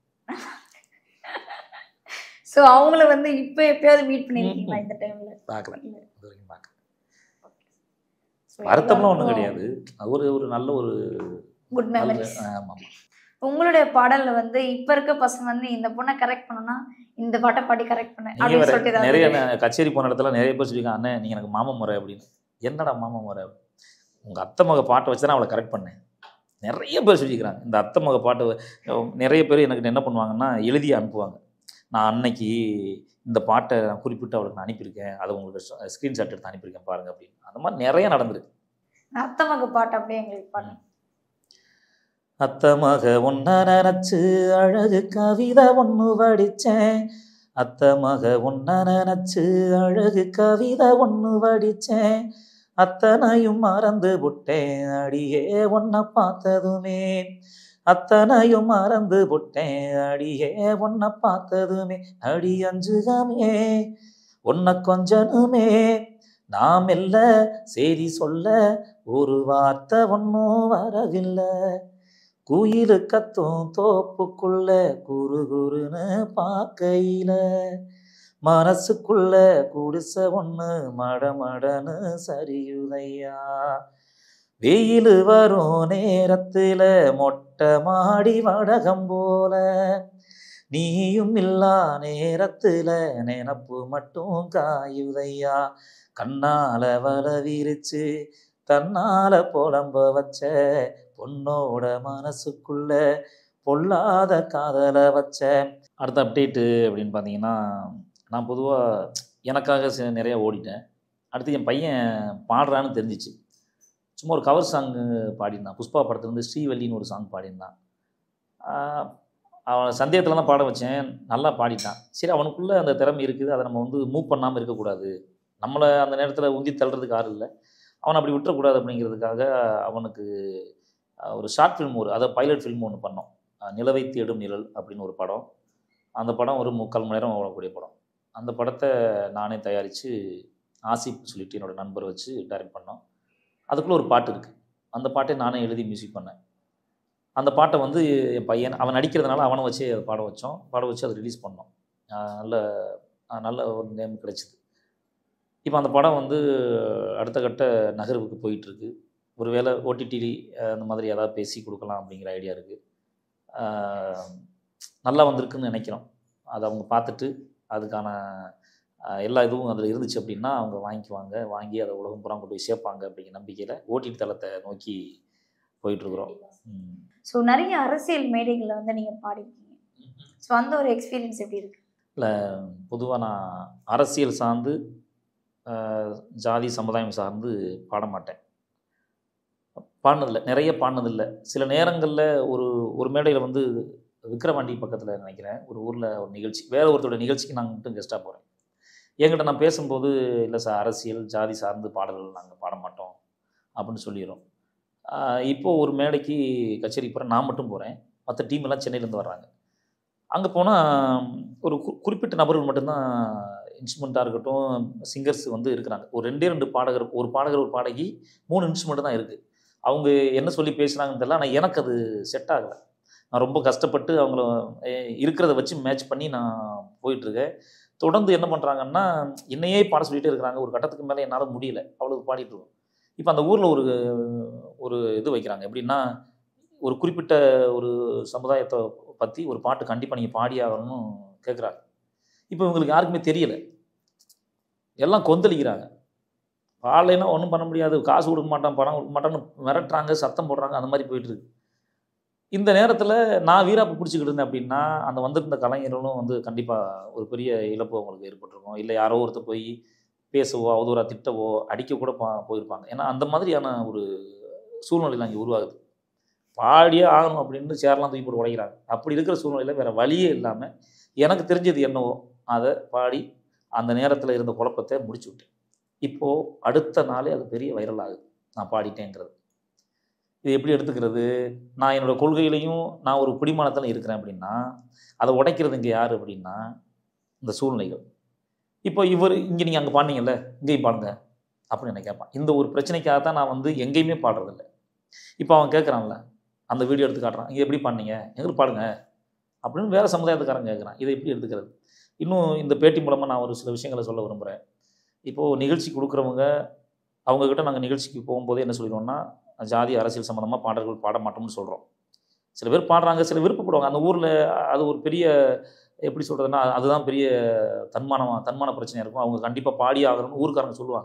ஸோ அவங்கள வந்து இப்போ எப்பயாவது மீட் பண்ணியிருக்கீங்களா இந்த டைமில் பார்க்கல இது வரைக்கும் பார்க்கல வருத்தம்லாம் ஒன்றும் கிடையாது அது ஒரு ஒரு நல்ல ஒரு குட் நல்ல மெமரிஸ் ஆமாம் உங்களுடைய பாடல்ல வந்து இப்ப இருக்க பசங்க வந்து இந்த பொண்ணை கரெக்ட் பண்ணணும்னா இந்த பாட்டை பாடி கரெக்ட் பண்ண நீங்கள் அப்படின்னு வேற சொல்லிட்டு ஏதாவது நிறைய ந- கச்சேரி போன இடத்துல நிறைய பேர் சொல்லியிருக்காங்க அண்ணே நீங்கள் எனக்கு மாமன் முறை அப்படின்னு என்னடா மாமன் முறை உங்கள் அத்தை மக பாட்டை வச்சு தான் அவளை கரெக்ட் பண்ணேன் நிறைய பேர் சொல்லியிருக்கிறாங்க இந்த அத்தை மக பாட்டு வ- நிறைய பேர் எனக்கு என்ன பண்ணுவாங்கன்னா எழுதி அனுப்புவாங்க நான் அன்னைக்கு இந்த பாட்டை நான் குறிப்பிட்டு அவளுக்கு நான் அனுப்பியிருக்கேன் அதை உங்களுக்கு ஸ்க்ரீன்ஷாட் எடுத்து அனுப்பியிருக்கேன் பாருங்க அப்படின்னு அந்த மாதிரி நிறைய நடந்திருக்கு அத்தை மக பாட்டு அப்படியே எங்களுக்கு பாடு அத்த மக ஒன்ன நினச்சு அழகு கவிதை ஒன்று வடிச்சேன் அத்த மக ஒன்ன நினச்சு அழகு கவிதை ஒன்று வடிச்சேன் அத்தனையும் மறந்து விட்டேன் அடியே உன்னை பார்த்ததுமே அத்தனையும் மறந்து விட்டேன் அடியே உன்னை பார்த்ததுமே அடி அஞ்சுகமே உன்னை கொஞ்சனுமே நாம் இல்ல செய்தி சொல்ல ஒரு வார்த்தை ஒன்றும் வரவில்லை குயிலு கத்தும் தோப்புக்குள்ள குறு குருன்னு பார்க்கையில மனசுக்குள்ள குடிச ஒன்று மடமடன்னு சரியுதையா வெயில் வரும் நேரத்துல மொட்டை மாடி வடகம் போல நீயும் இல்லா நேரத்துல நினப்பு மட்டும் காயுதையா கண்ணால வல விரிச்சு தன்னால புலம்ப வச்ச பொண்ணோட மனசுக்குள்ள பொல்லாத காதலை வச்ச அடுத்த அப்டேட்டு அப்படின்னு பார்த்தீங்கன்னா நான் பொதுவாக எனக்காக சி- நிறைய ஓடிட்டேன் அடுத்து என் பையன் பாடுறான்னு தெரிஞ்சிச்சு சும்மா ஒரு கவர் சாங்கு பாடியிருந்தான் புஷ்பா படத்துலேருந்து ஸ்ரீவல்லின்னு ஒரு சாங் பாடியிருந்தான் ஆஹ் அவன் சந்தேகத்தில் தான் பாட வச்சேன் நல்லா பாடிட்டான் சரி அவனுக்குள்ளே அந்த திறமை இருக்குது அதை நம்ம வந்து மூவ் பண்ணாமல் இருக்கக்கூடாது நம்மளை அந்த நேரத்தில் உந்தி தள்ளுறதுக்கு யாரும் இல்லை அவனை அப்படி விட்டுறக்கூடாது அப்படிங்கிறதுக்காக அவனுக்கு அஹ், ஒரு ஷார்ட் ஃபிலிம் ஒரு அதை பைலட் ஃபிலிம் ஒன்று பண்ணோம் அஹ், நிலவை தேடும் நிழல் அப்படின்னு ஒரு படம் அந்த படம் ஒரு முக்கால் மணி நேரம் ஓடக்கூடிய படம் அந்த படத்தை நானே தயாரித்து ஆசிப் சொல்லிட்டு என்னோட நண்பரை வச்சு டைரக்ட் பண்ணோம் அதுக்குள்ளே ஒரு பாட்டு இருக்குது அந்த பாட்டை நானே எழுதி மியூசிக் பண்ணேன் அந்த பாட்டை வந்து என் பையன் அவன் நடிக்கிறதுனால அவனை வச்சு அதை பாட வச்சோம் பாட வச்சு அதை ரிலீஸ் பண்ணோம் அஹ், நல்ல அஹ், நல்ல ஒரு நேம் கிடைச்சிது இப்போ அந்த படம் வந்து அடுத்த கட்ட நகர்வுக்கு போயிட்டுருக்கு ஒருவேளை ஓடிடி அந்த மாதிரி ஏதாவது பேசி கொடுக்கலாம் அப்படிங்கிற ஐடியா இருக்குது நல்லா வந்திருக்குன்னு நினைக்கிறோம் அதை அவங்க பார்த்துட்டு அதுக்கான ஆஹ், எல்லா இதுவும் அதில் இருந்துச்சு அப்படின்னா அவங்க வாங்கிக்குவாங்க வாங்கி அதை உலகம் பூரா கொண்டு போய் சேர்ப்பாங்க அப்படிங்கிற நம்பிக்கையில் ஓடிடி தளத்தை நோக்கி போயிட்டுருக்குறோம் ம். ஸோ நிறைய அரசியல் மேடைகளில் வந்து நீங்க பாடிருக்கீங்க ஸோ அந்த ஒரு எக்ஸ்பீரியன்ஸ் எப்படி இருக்கு பொதுவாக நான் அரசியல் சார்ந்து ஆஹ், ஜாதி சமுதாயம் சார்ந்து பாட மாட்டேன் பாடினதில்லை நிறைய பாடினதில்லை சில நேரங்களில் ஒரு ஒரு மேடையில் வந்து விக்கிரவாண்டி பக்கத்தில் நினைக்கிறேன் ஒரு ஊரில் ஒரு நிகழ்ச்சி வேற ஒருத்தரோட நிகழ்ச்சிக்கு நாங்கள் மட்டும் கெஸ்ட்டாக போகிறேன் என்கிட்ட நான் பேசும்போது இல்லை சார் அரசியல் ஜாதி சார்ந்து பாடல்கள் நாங்கள் பாட மாட்டோம் அப்படின்னு சொல்லிடுறோம் ஆஹ், இப்போ ஒரு மேடைக்கு கச்சேரி போகிறேன் நான் மட்டும் போகிறேன் மற்ற டீம் எல்லாம் சென்னையிலேருந்து வர்றாங்க அங்கே போனால் ஒரு கு- குறிப்பிட்ட நபர்கள் மட்டும்தான் இன்ஸ்ட்ருமெண்ட்டாக இருக்கட்டும் சிங்கர்ஸ் வந்து இருக்கிறாங்க ஒரு ரெண்டே ரெண்டு பாடகர் ஒரு பாடகர் ஒரு பாடகி மூணு இன்ஸ்ட்ருமெண்ட் தான் இருக்குது அவங்க என்ன சொல்லி பேசுனாங்கன்னு தெரியல ஆனால் எனக்கு அது செட் ஆகலை நான் ரொம்ப கஷ்டப்பட்டு அவங்கள அஹ், இருக்கிறத வச்சு மேட்ச் பண்ணி நான் போயிட்டுருக்கேன் தொடர்ந்து என்ன பண்ணுறாங்கன்னா என்னையே பாட சொல்லிகிட்டே இருக்கிறாங்க ஒரு கட்டத்துக்கு மேலே என்னால் முடியல அவ்வளவு பாடிட்டு இருக்கோம் இப்போ அந்த ஊரில் ஒரு ஒரு இது வைக்கிறாங்க எப்படின்னா ஒரு குறிப்பிட்ட ஒரு சமுதாயத்தை பற்றி ஒரு பாட்டு கண்டிப்பாக நீங்கள் பாடி ஆகணும்னு கேட்குறாங்க இப்போ இவங்களுக்கு யாருக்குமே தெரியல எல்லாம் கொந்தளிக்கிறாங்க பாடலைன்னா ஒன்றும் பண்ண முடியாது காசு கொடுக்க மாட்டான் பணம் கொடுக்க மாட்டான்னு மிரட்டுறாங்க சத்தம் போடுறாங்க அந்த மாதிரி போயிட்டு இருக்கு இந்த நேரத்தில் நான் வீராப்பு பிடிச்சிக்கிட்டு இருந்தேன் அப்படின்னா அந்த வந்திருந்த கலைஞர்களும் வந்து கண்டிப்பாக ஒரு பெரிய இழப்பு அவங்களுக்கு ஏற்பட்டிருக்கும் இல்லை யாரோ ஒருத்தர் போய் பேசவோ அவதூறாக திட்டவோ அடிக்க கூட பா போயிருப்பாங்க ஏன்னா அந்த மாதிரியான ஒரு சூழ்நிலையில் அங்கே உருவாகுது பாடியே ஆகணும் அப்படின்னு சேரெல்லாம் தூக்கி போட்டு உடைக்கிறாங்க அப்படி இருக்கிற சூழ்நிலையில் வேறு வழியே இல்லாமல் எனக்கு தெரிஞ்சது என்னவோ அதை பாடி அந்த நேரத்தில் இருந்த குழப்பத்தை முடிச்சு விட்டேன் இப்போது அடுத்த நாளே அது பெரிய வைரல் ஆகுது நான் பாடிட்டேங்கிறது இது எப்படி எடுத்துக்கிறது நான் என்னோடய கொள்கையிலையும் நான் ஒரு பிடிமானத்தில் இருக்கிறேன் அப்படின்னா அதை உடைக்கிறது இங்கே யார் அப்படின்னா இந்த சூழ்நிலைகள் இப்போ இவர் இங்கே நீங்கள் அங்கே பாடினீங்கல்ல இங்கேயும் பாடுங்க அப்படின்னு என்ன கேட்பான் இந்த ஒரு பிரச்சனைக்காக தான் நான் வந்து எங்கேயுமே பாடுறதில்ல இப்போ அவன் கேட்குறான்ல அந்த வீடியோ எடுத்து காட்டுறான் இங்கே எப்படி பாடினீங்க எங்களுக்கு பாடுங்க அப்படின்னு வேறு சமுதாயத்துக்காரன் கேட்குறான் இதை எப்படி எடுத்துக்கிறது இன்னும் இந்த பேட்டி மூலமாக நான் ஒரு சில விஷயங்களை சொல்ல விரும்புகிறேன் இப்போது நிகழ்ச்சி கொடுக்குறவங்க அவங்கக்கிட்ட நாங்கள் நிகழ்ச்சிக்கு போகும்போது என்ன சொல்லிடுவோம்னா ஜாதி அரசியல் சம்மந்தமாக பாடல்கள் பாட மாட்டோம்னு சொல்கிறோம் சில பேர் பாடுறாங்க சில விருப்பப்படுவாங்க அந்த ஊரில் அது ஒரு பெரிய எப்படி சொல்கிறதுனா அதுதான் பெரிய தன்மானமாக தன்மான பிரச்சனையாக இருக்கும் அவங்க கண்டிப்பாக பாடி ஆகணும்னு ஊருக்காரங்க சொல்லுவாங்க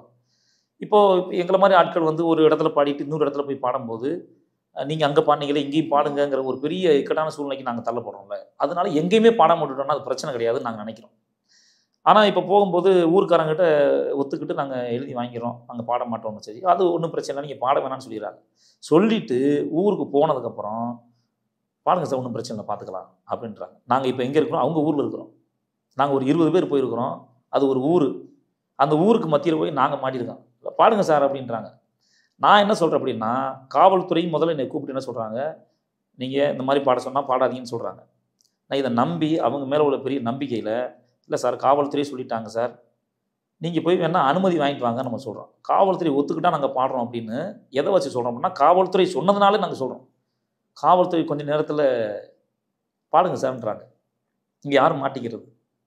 இப்போது எங்களை மாதிரி ஆட்கள் வந்து ஒரு இடத்துல பாடிட்டு இன்னொரு இடத்துல போய் பாடும்போது நீங்கள் அங்கே பாடினீங்களே இங்கேயும் பாடுங்கங்கிற ஒரு பெரிய இக்கட்டான சூழ்நிலைக்கு நாங்கள் தள்ளப்படுறோம்ல அதனால எங்கேயுமே பாடாம விட்டுட்டோம்னா அது பிரச்சனை கிடையாதுன்னு நாங்கள் நினைக்கிறோம் ஆனால் இப்போ போகும்போது ஊருக்காரங்கிட்ட ஒத்துக்கிட்டு நாங்கள் எழுதி வாங்கிறோம் நாங்கள் பாட மாட்டோம்னு சரி அது ஒன்றும் பிரச்சனை இல்லை நீங்கள் பாட வேணாம்னு சொல்லிடுறாங்க சொல்லிட்டு ஊருக்கு போனதுக்கப்புறம் பாருங்க சார் ஒன்றும் பிரச்சனை இல்லை பார்த்துக்கலாம் அப்படின்றாங்க நாங்கள் இப்போ எங்கே இருக்கிறோம் அவங்க ஊரில் இருக்கிறோம் நாங்கள் ஒரு இருபது பேர் போயிருக்கிறோம் அது ஒரு ஊர் அந்த ஊருக்கு மத்தியில் போய் நாங்கள் மாட்டியிருக்கோம் பாடுங்க சார் அப்படின்றாங்க நான் என்ன சொல்கிறேன் அப்படின்னா காவல்துறை முதல்ல என்னை கூப்பிட்டு என்ன சொல்கிறாங்க நீங்கள் இந்த மாதிரி பாட சொன்னால் பாடாதீங்கன்னு சொல்கிறாங்க நான் இதை நம்பி அவங்க மேலே உள்ள பெரிய நம்பிக்கையில் இல்லை சார் காவல்துறை சொல்லிட்டாங்க சார் நீங்கள் போய் வேணால் அனுமதி வாங்கிட்டு வாங்க நம்ம சொல்கிறோம் காவல்துறை ஒத்துக்கிட்டா நாங்கள் பாடுறோம் அப்படின்னு எதை வச்சு சொல்கிறோம் அப்படின்னா காவல்துறை சொன்னதுனாலே நாங்கள் சொல்கிறோம் காவல்துறை கொஞ்ச நேரத்தில் பாடுங்க சார்ன்றாங்க இங்கே யாரும் மாட்டிக்கிறது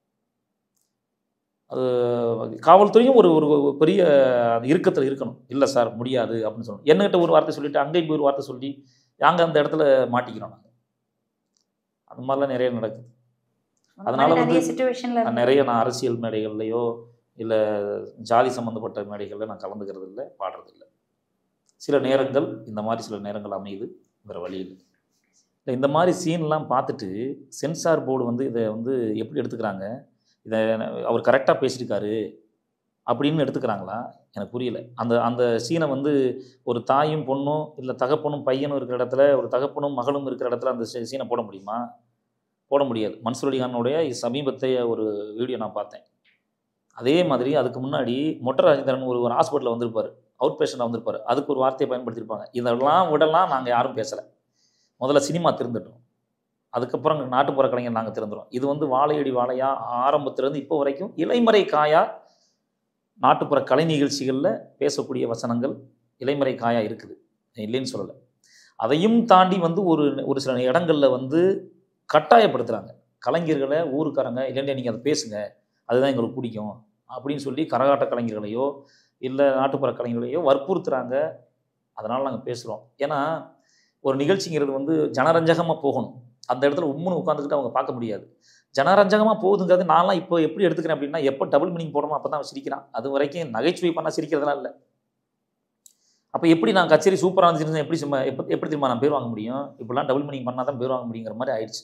அது காவல்துறையும் ஒரு ஒரு ஒரு பெரிய அந்த இறுக்கத்தில் இருக்கணும் இல்லை சார் முடியாது அப்படின்னு சொல்லணும் என்னகிட்ட ஒரு வார்த்தை சொல்லிட்டு அங்கேயும் போய் ஒரு வார்த்தை சொல்லி நாங்கள் அந்த இடத்துல மாட்டிக்கிறோம் நாங்கள் அந்த மாதிரிலாம் நிறைய நடக்குது அதனால நிறைய வந்து சுச்சுவேஷன்ல நான் நிறைய நான் அரசியல் மேடைகள்லையோ இல்லை ஜாதி சம்மந்தப்பட்ட மேடைகளில் நான் கலந்துக்கிறது இல்லை பாடுறது இல்லை சில நேரங்கள் இந்த மாதிரி சில நேரங்கள் அமையுது வேறு வழி இல்லை இல்லை இந்த மாதிரி சீன்லாம் பார்த்துட்டு சென்சார் போர்டு வந்து இதை வந்து எப்படி எடுத்துக்கிறாங்க இதை அவர் கரெக்டாக பேசியிருக்காரு அப்படின்னு எடுத்துக்கிறாங்களா எனக்கு புரியல அந்த அந்த சீனை வந்து ஒரு தாயும் பொண்ணும் இல்லை தகப்பனும் பையனும் இருக்கிற இடத்துல ஒரு தகப்பனும் மகளும் இருக்கிற இடத்துல அந்த சீ- சீனை போட முடியுமா போட முடியாது மன்சூர் அலிகானுடைய சமீபத்தைய ஒரு வீடியோ நான் பார்த்தேன் அதே மாதிரி அதுக்கு முன்னாடி மொட்டை ராஜேந்திரன் ஒரு ஒரு ஹாஸ்பிட்டலில் வந்திருப்பார் அவுட் பேஷண்ட்டாக வந்திருப்பார் அதுக்கு ஒரு வார்த்தையை பயன்படுத்தியிருப்பாங்க இதெல்லாம் விடலாம் நாங்கள் யாரும் பேசலை முதல்ல சினிமா திருந்துட்டோம் அதுக்கப்புறம் நாட்டுப்புற கலைஞர் நாங்கள் திறந்துடும் இது வந்து வாழையடி வாழையா ஆரம்பத்திலேருந்து இப்போ வரைக்கும் இலைமறை காயா நாட்டுப்புற கலை நிகழ்ச்சிகளில் பேசக்கூடிய வசனங்கள் இலைமறை காயா இருக்குது இல்லைன்னு சொல்லலை அதையும் தாண்டி வந்து ஒரு ஒரு சில இடங்களில் வந்து கட்டாயப்படுத்துகிறாங்க கலைஞர்களை ஊருக்காரங்க இல்லைன்னா நீங்கள் அதை பேசுங்க அதுதான் எங்களுக்கு பிடிக்கும் அப்படின்னு சொல்லி கரகாட்ட கலைஞர்களையோ இல்லை நாட்டுப்புற கலைஞர்களையோ வற்புறுத்துறாங்க அதனால் நாங்கள் பேசுகிறோம் ஏன்னா ஒரு நிகழ்ச்சிங்கிறது வந்து ஜனரஞ்சகமாக போகணும் அந்த இடத்துல உம்முன்னு உட்காந்துக்கிட்டு அவங்க பார்க்க முடியாது ஜனரஞ்சகமாக போகுதுங்கிறது நான்லாம் இப்போ எப்படி எடுத்துக்கிறேன் அப்படின்னா எப்போ டபுள் மீனிங் போடுறோமோ அப்போ தான் சிரிக்கிறான் அது வரைக்கும் நகைச்சுவை பண்ணால் சிரிக்கிறதுலாம் இல்லை அப்போ எப்படி நான் கச்சேரி சூப்பராக இருந்துச்சுன்னு எப்படி சும்மா எப்போ எப்படி தெரியுமா நான் பேர் வாங்க முடியும் இப்படிலாம் டபுள் மீனிங் பண்ணால் தான் பேர் வாங்க முடியுங்கிற மாதிரி ஆயிடுச்சு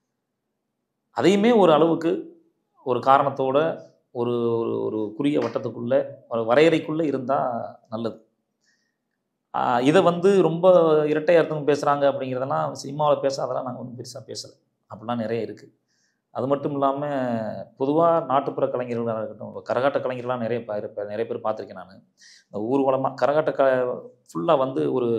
அதையுமே ஒரு அளவுக்கு ஒரு காரணத்தோட ஒரு ஒரு ஒரு குறுகிய வட்டத்துக்குள்ளே ஒரு வரையறைக்குள்ளே இருந்தால் நல்லது ஆஹ் இதை வந்து ரொம்ப இரட்டை அர்த்தம் பேசுகிறாங்க அப்படிங்கிறதெல்லாம் சினிமாவில் பேச அதெல்லாம் நாங்கள் ஒன்றும் பெருசாக பேசலை அப்படிலாம் நிறைய இருக்குது அது மட்டும் இல்லாமல் பொதுவாக நாட்டுப்புற கலைஞர்களாக இருக்கட்டும் இப்போ கரகாட்ட கலைஞர்களாக நிறைய பேர் இப்ப நிறைய பேர் பார்த்துருக்கேன் நான் இந்த ஊர்வலமாக கரகாட்ட க ஃபுல்லாக வந்து ஒரு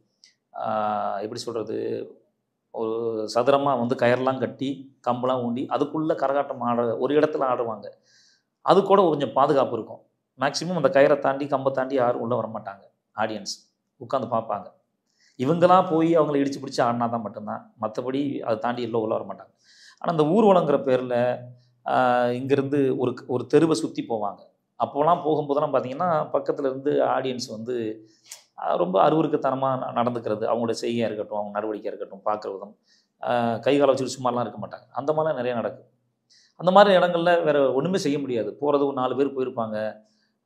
ஆஹ் எப்படி சொல்கிறது ஒரு சதுரமாக வந்து கயர்லாம் கட்டி கம்பெல்லாம் ஊண்டி அதுக்குள்ளே கரகாட்டம் ஆட ஒரு இடத்துல ஆடுவாங்க அது கூட கொஞ்சம் பாதுகாப்பு இருக்கும் மேக்ஸிமம் அந்த கயிறை தாண்டி கம்பை தாண்டி யாரும் உள்ளே வர மாட்டாங்க ஆடியன்ஸ் உட்காந்து பார்ப்பாங்க இவங்களா போய் அவங்கள இடிச்சு பிடிச்சி ஆடினா தான் மட்டும்தான் மற்றபடி அதை தாண்டி எல்லாம் உள்ள வர மாட்டாங்க ஆனால் அந்த ஊர்வலங்கிற பேரில் இங்கேருந்து ஒரு ஒரு தெருவை சுற்றி போவாங்க அப்போலாம் போகும்போதெல்லாம் பார்த்தீங்கன்னா பக்கத்துல இருந்து ஆடியன்ஸ் வந்து ஆஹ் ரொம்ப அருவருக்கத்தனமாக நடந்துக்கிறது அவங்களோட செய்கையாக இருக்கட்டும் அவங்க நடவடிக்கையாக இருக்கட்டும் பார்க்குற விதம் ஆஹ் கை காலை வச்சுட்டு சும்மாலாம் இருக்க மாட்டாங்க அந்த மாதிரிலாம் நிறைய நடக்கும் அந்த மாதிரி இடங்கள்ல வேற ஒன்றுமே செய்ய முடியாது போகிறது ஒரு நாலு பேர் போயிருப்பாங்க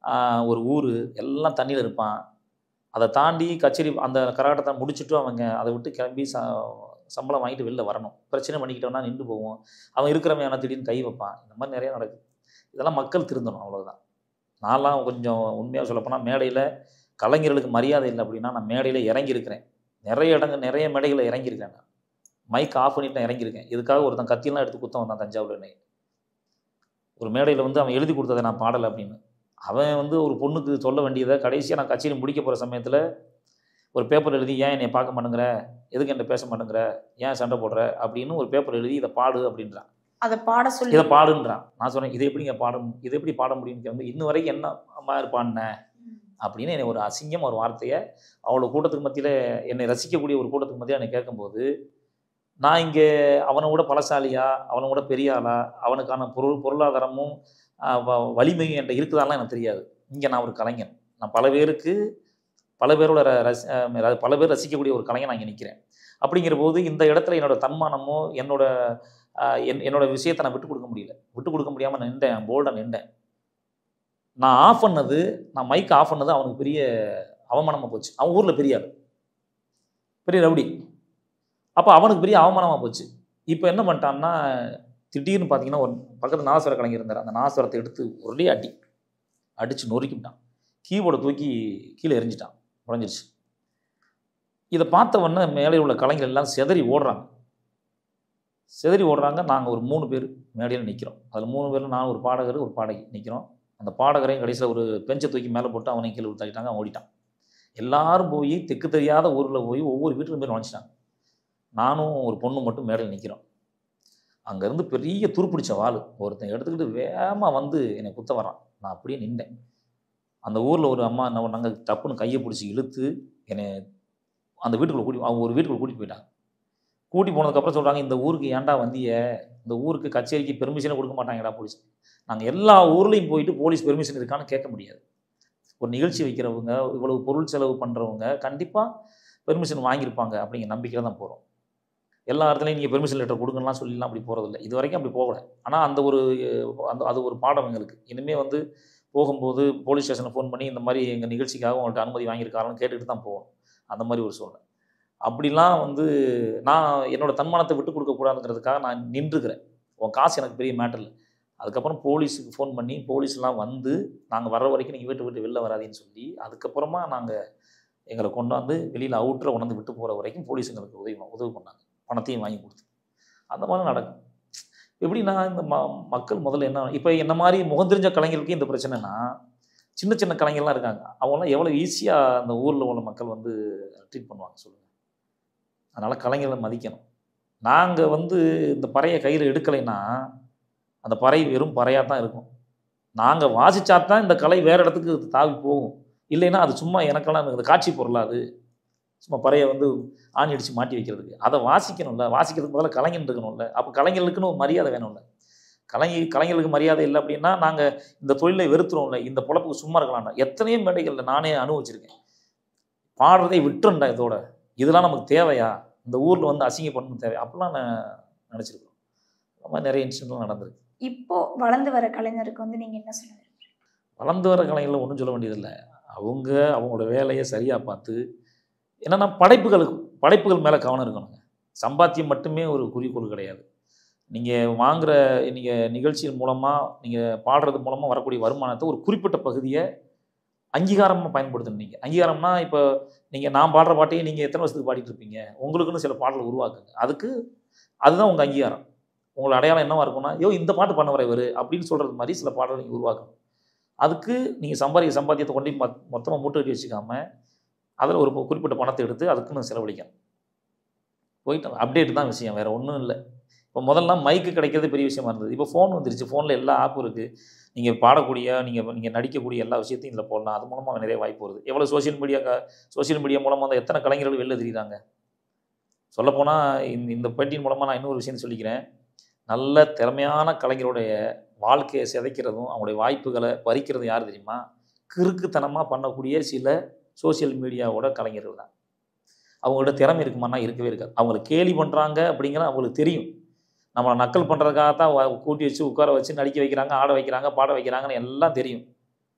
ஆஹ் ஒரு ஊர் எல்லாம் தண்ணியில் இருப்பான் அதை தாண்டி கச்சேரி அந்த கரகாட்டத்தை முடிச்சுட்டு அவங்க அதை விட்டு கிளம்பி ச சம்பளம் வாங்கிட்டு வெளில வரணும் பிரச்சனை பண்ணிக்கிட்டோம்னா நின்று போவோம் அவன் இருக்கிறவன் ஆனால் திடீர்னு கை வைப்பான் இந்த மாதிரி நிறைய நடக்குது இதெல்லாம் மக்கள் திருந்தணும் அவ்வளவுதான் நான்லாம் கொஞ்சம் உண்மையாக சொல்லப்போனால் மேடையில் கலைஞர்களுக்கு மரியாதை இல்லை அப்படின்னா நான் மேடையில் இறங்கியிருக்கிறேன் நிறைய இடங்கள் நிறைய மேடைகளில் இறங்கியிருக்கேன் நான் மைக் ஆஃப் பண்ணிட்டு நான் இறங்கியிருக்கேன் இதுக்காக ஒருத்தன் கத்தியெல்லாம் எடுத்து குத்தம் வந்தான் தஞ்சாவூர் என்னை ஒரு மேடையில் வந்து அவன் எழுதி கொடுத்ததை நான் பாடலை அப்படின்னு அவன் வந்து ஒரு பொண்ணுக்கு சொல்ல வேண்டியதை கடைசியாக நான் கச்சேரி முடிக்க போகிற சமயத்தில் ஒரு பேப்பர் எழுதி ஏன் என்னை பார்க்க மாட்டேங்கிற எதுக்கு என்ன பேச மாட்டேங்கிற ஏன் சண்டை போடுற அப்படின்னு ஒரு பேப்பர் எழுதி இதை பாடு அப்படின்றான் அதை பாட சொல்லி இதை பாடுன்றான் நான் சொன்னேன் இதை எப்படிங்க பாட மு- இதை எப்படி பாட முடியும்னு கேட்கும்போது இன்ன வரைக்கும் என்ன அம்மா பாடின அப்படின்னு என்னை ஒரு அசிங்கம் ஒரு வார்த்தையை அவ்வளோ கூட்டத்துக்கு மத்தியில் என்னை ரசிக்கக்கூடிய ஒரு கூட்டத்துக்கு மத்தியில் என்னை கேட்கும்போது நான் இங்கே அவனை விட பலசாலியா அவனை விட பெரிய ஆளா அவனுக்கான பொருள் பொருளாதாரமும் ஆஹ், வ- வலிமையும் என்கிட்ட இருக்குதான்லாம் எனக்கு தெரியாது இங்கே நான் ஒரு கலைஞன் நான் பல பேருக்கு பல பேரோட ர- ரசி ஆஹ், அதாவது பல பேர் ரசிக்கக்கூடிய ஒரு கலைஞன் நான் இங்கே நிற்கிறேன் அப்படிங்கிற போது இந்த இடத்துல என்னோட தன்மானமோ என்னோட ஆஹ், என் என்னோட விஷயத்தை நான் விட்டு கொடுக்க முடியல விட்டு கொடுக்க முடியாமல் நான் நின்றேன் போல்டாக நின்றேன் நான் ஆஃப் பண்ணது நான் மைக் ஆஃப் பண்ணது அவனுக்கு பெரிய அவமானமாக போச்சு அவன் ஊரில் பெரிய ஆள் பெரிய ரவுடி அப்போ அவனுக்கு பெரிய அவமானமாக போச்சு இப்போ என்ன பண்ணிட்டான்னா திடீர்னு பார்த்தீங்கன்னா ஒரு பக்கத்தில் நாசுவர கலைஞர் இருந்தார் அந்த நாசுவரத்தை எடுத்து ஒரே அடி அடித்து நொறுக்கிவிட்டான் கீபோர்டை தூக்கி கீழே எரிஞ்சிட்டான் உடஞ்சிருச்சு இதை பார்த்த உடனே மேலே உள்ள கலைஞர் எல்லாம் செதறி ஓடுறாங்க செதறி ஓடுறாங்க நாங்கள் ஒரு மூணு பேர் மேடையில் நிற்கிறோம் அதில் மூணு பேரில் நான் ஒரு பாடகர் ஒரு பாடகி நிற்கிறோம் அந்த பாடகரையும் கடைசியில் ஒரு பெஞ்சை தூக்கி மேலே போட்டு அவனையும் கீழே தள்ளிட்டாங்க அவன் ஓடிட்டான் எல்லாரும் போய் தெற்கு தெரியாத ஊரில் போய் ஒவ்வொரு வீட்டிலும் போய் நுழைச்சிட்டாங்க நானும் ஒரு பொண்ணு மட்டும் மேடையில் நிற்கிறோம் அங்கேருந்து பெரிய துருப்பிடிச்ச வாள் ஒருத்தன் எடுத்துக்கிட்டு வேகமாக வந்து என்னை குத்த வரான் நான் அப்படியே நின்றேன் அந்த ஊரில் ஒரு அம்மா என்ன பண்ணாங்க டப்புன்னு கையை பிடிச்சி இழுத்து என்னை அந்த வீட்டுக்குள்ளே கூட்டி அவங்க ஒரு வீட்டுக்குள்ளே கூட்டிட்டு போயிட்டாங்க கூட்டி போனதுக்கப்புறம் சொல்கிறாங்க இந்த ஊருக்கு ஏன்டா வந்திய இந்த ஊருக்கு கச்சேரிக்கு பெர்மிஷனே கொடுக்க மாட்டாங்கடா போலீஸ் நாங்கள் எல்லா ஊர்லேயும் போயிட்டு போலீஸ் பெர்மிஷன் இருக்கான்னு கேட்க முடியாது ஒரு நிகழ்ச்சி வைக்கிறவங்க இவ்வளவு பொருள் செலவு பண்ணுறவங்க கண்டிப்பாக பெர்மிஷன் வாங்கியிருப்பாங்க அப்படிங்கிற நம்பிக்கையில் தான் போகிறோம் எல்லா இடத்துலையும் நீங்கள் பெர்மிஷன் லெட்டர் கொடுங்கலாம் சொல்லிலாம் அப்படி போகிறதில்ல இது வரைக்கும் அப்படி போகல ஆனால் அந்த ஒரு அந்த அது ஒரு பாடம் எங்களுக்கு இனிமேல் வந்து போகும்போது போலீஸ் ஸ்டேஷனில் ஃபோன் பண்ணி இந்த மாதிரி எங்கள் நிகழ்ச்சிக்காக உங்கள்கிட்ட அனுமதி வாங்கியிருக்காருன்னு கேட்டுட்டு தான் போவோம் அந்த மாதிரி ஒரு சூழ்நிலை அப்படிலாம் வந்து நான் என்னோட தன்மானத்தை விட்டு கொடுக்கக்கூடாதுங்கிறதுக்காக நான் நின்றுக்கிறேன் உன் காசு எனக்கு பெரிய மேட்டர் இல்லை அதுக்கப்புறம் போலீஸுக்கு ஃபோன் பண்ணி போலீஸ்லாம் வந்து நாங்கள் வர்ற வரைக்கும் நீங்கள் வீட்டு விட்டு வெளில வராதீன்னு சொல்லி அதுக்கப்புறமா நாங்கள் எங்களை கொண்டாந்து வெளியில் அவுட்டரை கொண்டாந்து விட்டு போகிற வரைக்கும் போலீஸ் எங்களுக்கு உதவி உதவி பண்ணாங்க பணத்தையும் வாங்கி கொடுத்து அந்த மாதிரி நடக்கும் எப்படின்னா இந்த ம மக்கள் முதல்ல என்ன இப்போ என்ன மாதிரி முகம் தெரிஞ்ச கலைஞர்களுக்கு இந்த பிரச்சனைனா சின்ன சின்ன கலைஞர்லாம் இருக்காங்க அவங்களாம் எவ்வளோ ஈஸியாக அந்த ஊரில் உள்ள மக்கள் வந்து ட்ரீட் பண்ணுவாங்க சொல்லுங்கள் அதனால் கலைஞர்களை மதிக்கணும் நாங்கள் வந்து இந்த பறையை கையில் எடுக்கலைன்னா அந்த பறை வெறும் பறையாக தான் இருக்கும் நாங்கள் வாசிச்சா தான் இந்த கலை வேறு இடத்துக்கு தாவி போகும் இல்லைன்னா அது சும்மா எனக்கெல்லாம் இந்த காட்சி பொருளா அது சும்மா பறையை வந்து ஆணி அடித்து மாட்டி வைக்கிறதுக்கு அதை வாசிக்கணும்ல வாசிக்கிறதுக்கு முதல்ல கலைஞன் இருக்கணும்ல அப்போ கலைஞர்களுக்குன்னு ஒரு மரியாதை வேணும்ல கலைஞர் கலைஞர்களுக்கு மரியாதை இல்லை அப்படின்னா நாங்கள் இந்த தொழிலை வெறுத்துறோம்ல இந்த பொழப்புக்கு சும்மா இருக்கலாம்டா எத்தனையோ மேடைகளில் நானே அனுபவிச்சிருக்கேன் பாடுறதை விட்டுறேன்டா இதோட இதெல்லாம் நமக்கு தேவையா இந்த ஊரில் வந்து அசிங்கப்படணும் தேவை அப்படிலாம் நான் நினச்சிருக்கோம் அந்த மாதிரி நிறைய இன்சிடென்ட்லாம் நடந்திருக்கு இப்போ வளர்ந்து வர கலைஞருக்கு வந்து நீங்க என்ன சொல்ல விரும்புறீங்க? வளர்ந்து வர கலைஞர்கள் ஒன்றும் சொல்ல வேண்டியதில்லை அவங்க அவங்களோட வேலையை சரியாக பார்த்து என்னென்னா படைப்புகளுக்கு படைப்புகள் மேலே கவனம் இருக்கணுங்க சம்பாத்தியம் மட்டுமே ஒரு குறிக்கோள் கிடையாது நீங்கள் வாங்குகிற நீங்கள் நிகழ்ச்சியின் மூலமாக நீங்கள் பாடுறது மூலமாக வரக்கூடிய வருமானத்தை ஒரு குறிப்பிட்ட பகுதியை அங்கீகாரமாக பயன்படுத்தணும் நீங்கள் அங்கீகாரம்னா இப்போ நீங்கள் நான் பாடுற பாட்டையே நீங்கள் எத்தனை வருஷத்துக்கு பாடிட்டு இருப்பீங்க உங்களுக்குன்னு சில பாடல் உருவாக்குங்க அதுக்கு அதுதான் உங்கள் அங்கீகாரம் உங்களோட அடையாளம் என்னவா இருக்கும்னா ஐயோ இந்த பாட்டு பண்ண வர இவர் அப்படின்னு சொல்கிறது மாதிரி சில பாடல்கள் நீங்கள் உருவாக்கணும் அதுக்கு நீங்கள் சம்பாதிக்க சம்பாத்தியத்தை கொண்டு போய் மொத் மொத்தமாக மூட்டை கட்டி வச்சுக்காம அதில் ஒரு குறிப்பிட்ட பணத்தை எடுத்து அதுக்குன்னு செலவழிக்கணும் போயிட்டு அப்டேட் தான் விஷயம் வேறு ஒன்றும் இல்லை இப்போ முதல்ல மைக்கு கிடைக்கிறது பெரிய விஷயமா இருந்தது இப்போ ஃபோன் வந்துருச்சு ஃபோனில் எல்லா ஆப்பும் இருக்குது நீங்கள் பாடக்கூடிய நீங்கள் நீங்கள் நடிக்கக்கூடிய எல்லா விஷயத்தையும் இதில் போடலாம் அது மூலமாக நிறைய வாய்ப்பு வருது எவ்வளோ சோஷியல் மீடியா சோஷியல் மீடியா மூலமாக வந்து எத்தனை கலைஞர்கள் வெளில தெரியுறாங்க சொல்லப்போனால் இந்த இந்த பேட்டியின் மூலமாக நான் இன்னொரு விஷயம் சொல்லிக்கிறேன் நல்ல திறமையான கலைஞருடைய வாழ்க்கையை சிதைக்கிறதும் அவங்களுடைய வாய்ப்புகளை பறிக்கிறதும் யார் தெரியுமா கிறுக்குத்தனமாக பண்ணக்கூடிய சில சோஷியல் மீடியாவோட கலைஞர்கள் தான் அவங்கள்ட்ட திறமை இருக்குமானா இருக்கவே இருக்காது அவங்கள கேலி பண்ணுறாங்க அப்படிங்கிறது அவங்களுக்கு தெரியும் நம்மளை நக்கல் பண்ணுறதுக்காக தான் வ- கூட்டி வச்சு உட்கார வச்சு நடிக்க வைக்கிறாங்க ஆட வைக்கிறாங்க பாட வைக்கிறாங்கன்னு எல்லாம் தெரியும்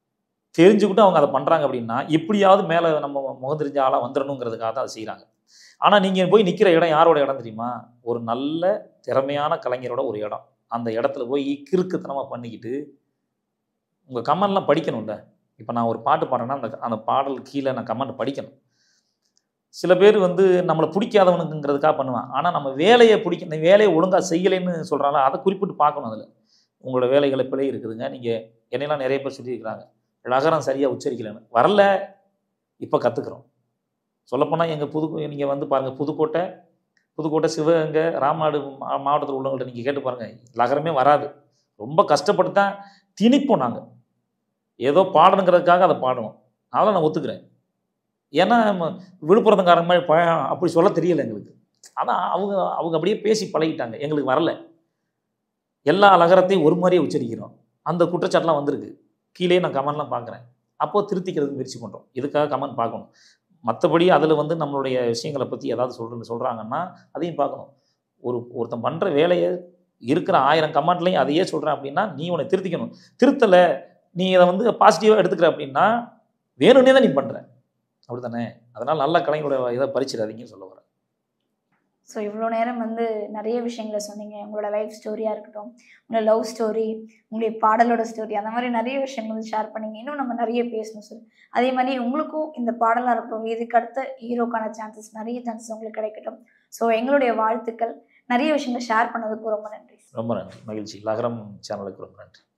தெரிஞ்சுக்கிட்டு அவங்க அதை பண்ணுறாங்க அப்படின்னா எப்படியாவது மேலே நம்ம முகம் தெரிஞ்ச ஆளாக வந்துடணுங்கிறதுக்காக தான் அதை செய்கிறாங்க ஆனால் நீங்கள் போய் நிற்கிற இடம் யாரோட இடம் தெரியுமா ஒரு நல்ல திறமையான கலைஞரோட ஒரு இடம் அந்த இடத்துல போய் கிறுக்குத்தனமாக பண்ணிக்கிட்டு உங்கள் கமெண்ட்லாம் படிக்கணும்ல இப்போ நான் ஒரு பாட்டு பாடுறேன்னா அந்த அந்த பாடல் கீழே நான் கமெண்ட் படிக்கணும் சில பேர் வந்து நம்மளை பிடிக்காதவனுக்குங்கிறதுக்காக பண்ணுவான் ஆனால் நம்ம வேலையை பிடிக்க இந்த வேலையை ஒழுங்காக செய்யலைன்னு சொல்கிறாங்களா அதை குறிப்பிட்டு பார்க்கணும் அதில் உங்களோட வேலைகளை பிழை இருக்குதுங்க நீங்கள் என்னையெல்லாம் நிறைய பேர் சொல்லியிருக்கிறாங்க லகரம் சரியாக உச்சரிக்கலைன்னு வரல இப்போ கற்றுக்குறோம் சொல்லப்போனால் எங்கள் புது நீங்கள் வந்து பாருங்கள் புதுக்கோட்டை புதுக்கோட்டை சிவகங்கை ராமநாடு மா- மாவட்டத்தில் உள்ளவங்கள்ட்ட நீங்கள் கேட்டு பாருங்கள் லகரமே வராது ரொம்ப கஷ்டப்பட்டு தான் திணிப்போம் நாங்கள் ஏதோ பாடணுங்கிறதுக்காக அதை பாடணும் அதெல்லாம் நான் ஒத்துக்கிறேன் ஏன்னா நம்ம விழுப்புரத்துக்காரங்க மாதிரி ப அப்படி சொல்ல தெரியல எங்களுக்கு ஆனால் அவங்க அவங்க அப்படியே பேசி பழகிட்டாங்க எங்களுக்கு வரல எல்லா லகரத்தையும் ஒரு மாதிரியே உச்சரிக்கிறோம் அந்த குற்றச்சாட்டுலாம் வந்திருக்கு கீழே நான் கமெண்ட்லாம் பார்க்குறேன் அப்போது திருத்திக்கிறதுக்கு முயற்சி பண்ணுறோம் இதுக்காக கமெண்ட் பார்க்கணும் மற்றபடி அதில் வந்து நம்மளுடைய விஷயங்களை பற்றி ஏதாவது சொல்கிறது சொல்கிறாங்கன்னா அதையும் பார்க்கணும் ஒரு ஒருத்தன் பண்ணுற வேலையை இருக்கிற ஆயிரம் கமெண்ட்லையும் அதையே சொல்கிறேன் அப்படின்னா நீ உன்னை திருத்திக்கணும் திருத்தலை நீ இதை வந்து பாசிட்டிவாக எடுத்துக்கிற அப்படின்னா வேணும்னே தான் நீ பண்ணுற அப்படி தானே அதனால் நல்ல கலைஞரோட இதை பறிச்சிடாதீங்கன்னு சொல்ல வரேன் ஸோ இவ்வளோ நேரம் வந்து நிறைய விஷயங்களை சொன்னீங்க உங்களோட லைஃப் ஸ்டோரியாக இருக்கட்டும் உங்களோட லவ் ஸ்டோரி உங்களுடைய பாடலோட ஸ்டோரி அந்த மாதிரி நிறைய விஷயங்கள் வந்து ஷேர் பண்ணீங்க இன்னும் நம்ம நிறைய பேசணும் சார் அதே மாதிரி உங்களுக்கும் இந்த பாடலாக இருக்கட்டும் இதுக்கு அடுத்த ஹீரோக்கான சான்சஸ் நிறைய சான்சஸ் உங்களுக்கு கிடைக்கட்டும் ஸோ எங்களுடைய வாழ்த்துக்கள் நிறைய விஷயங்களை ஷேர் பண்ணதுக்கு ரொம்ப நன்றி ரொம்ப நன்றி மகிழ்ச்சி லகரம் சேனலுக்கு ரொம்ப நன்றி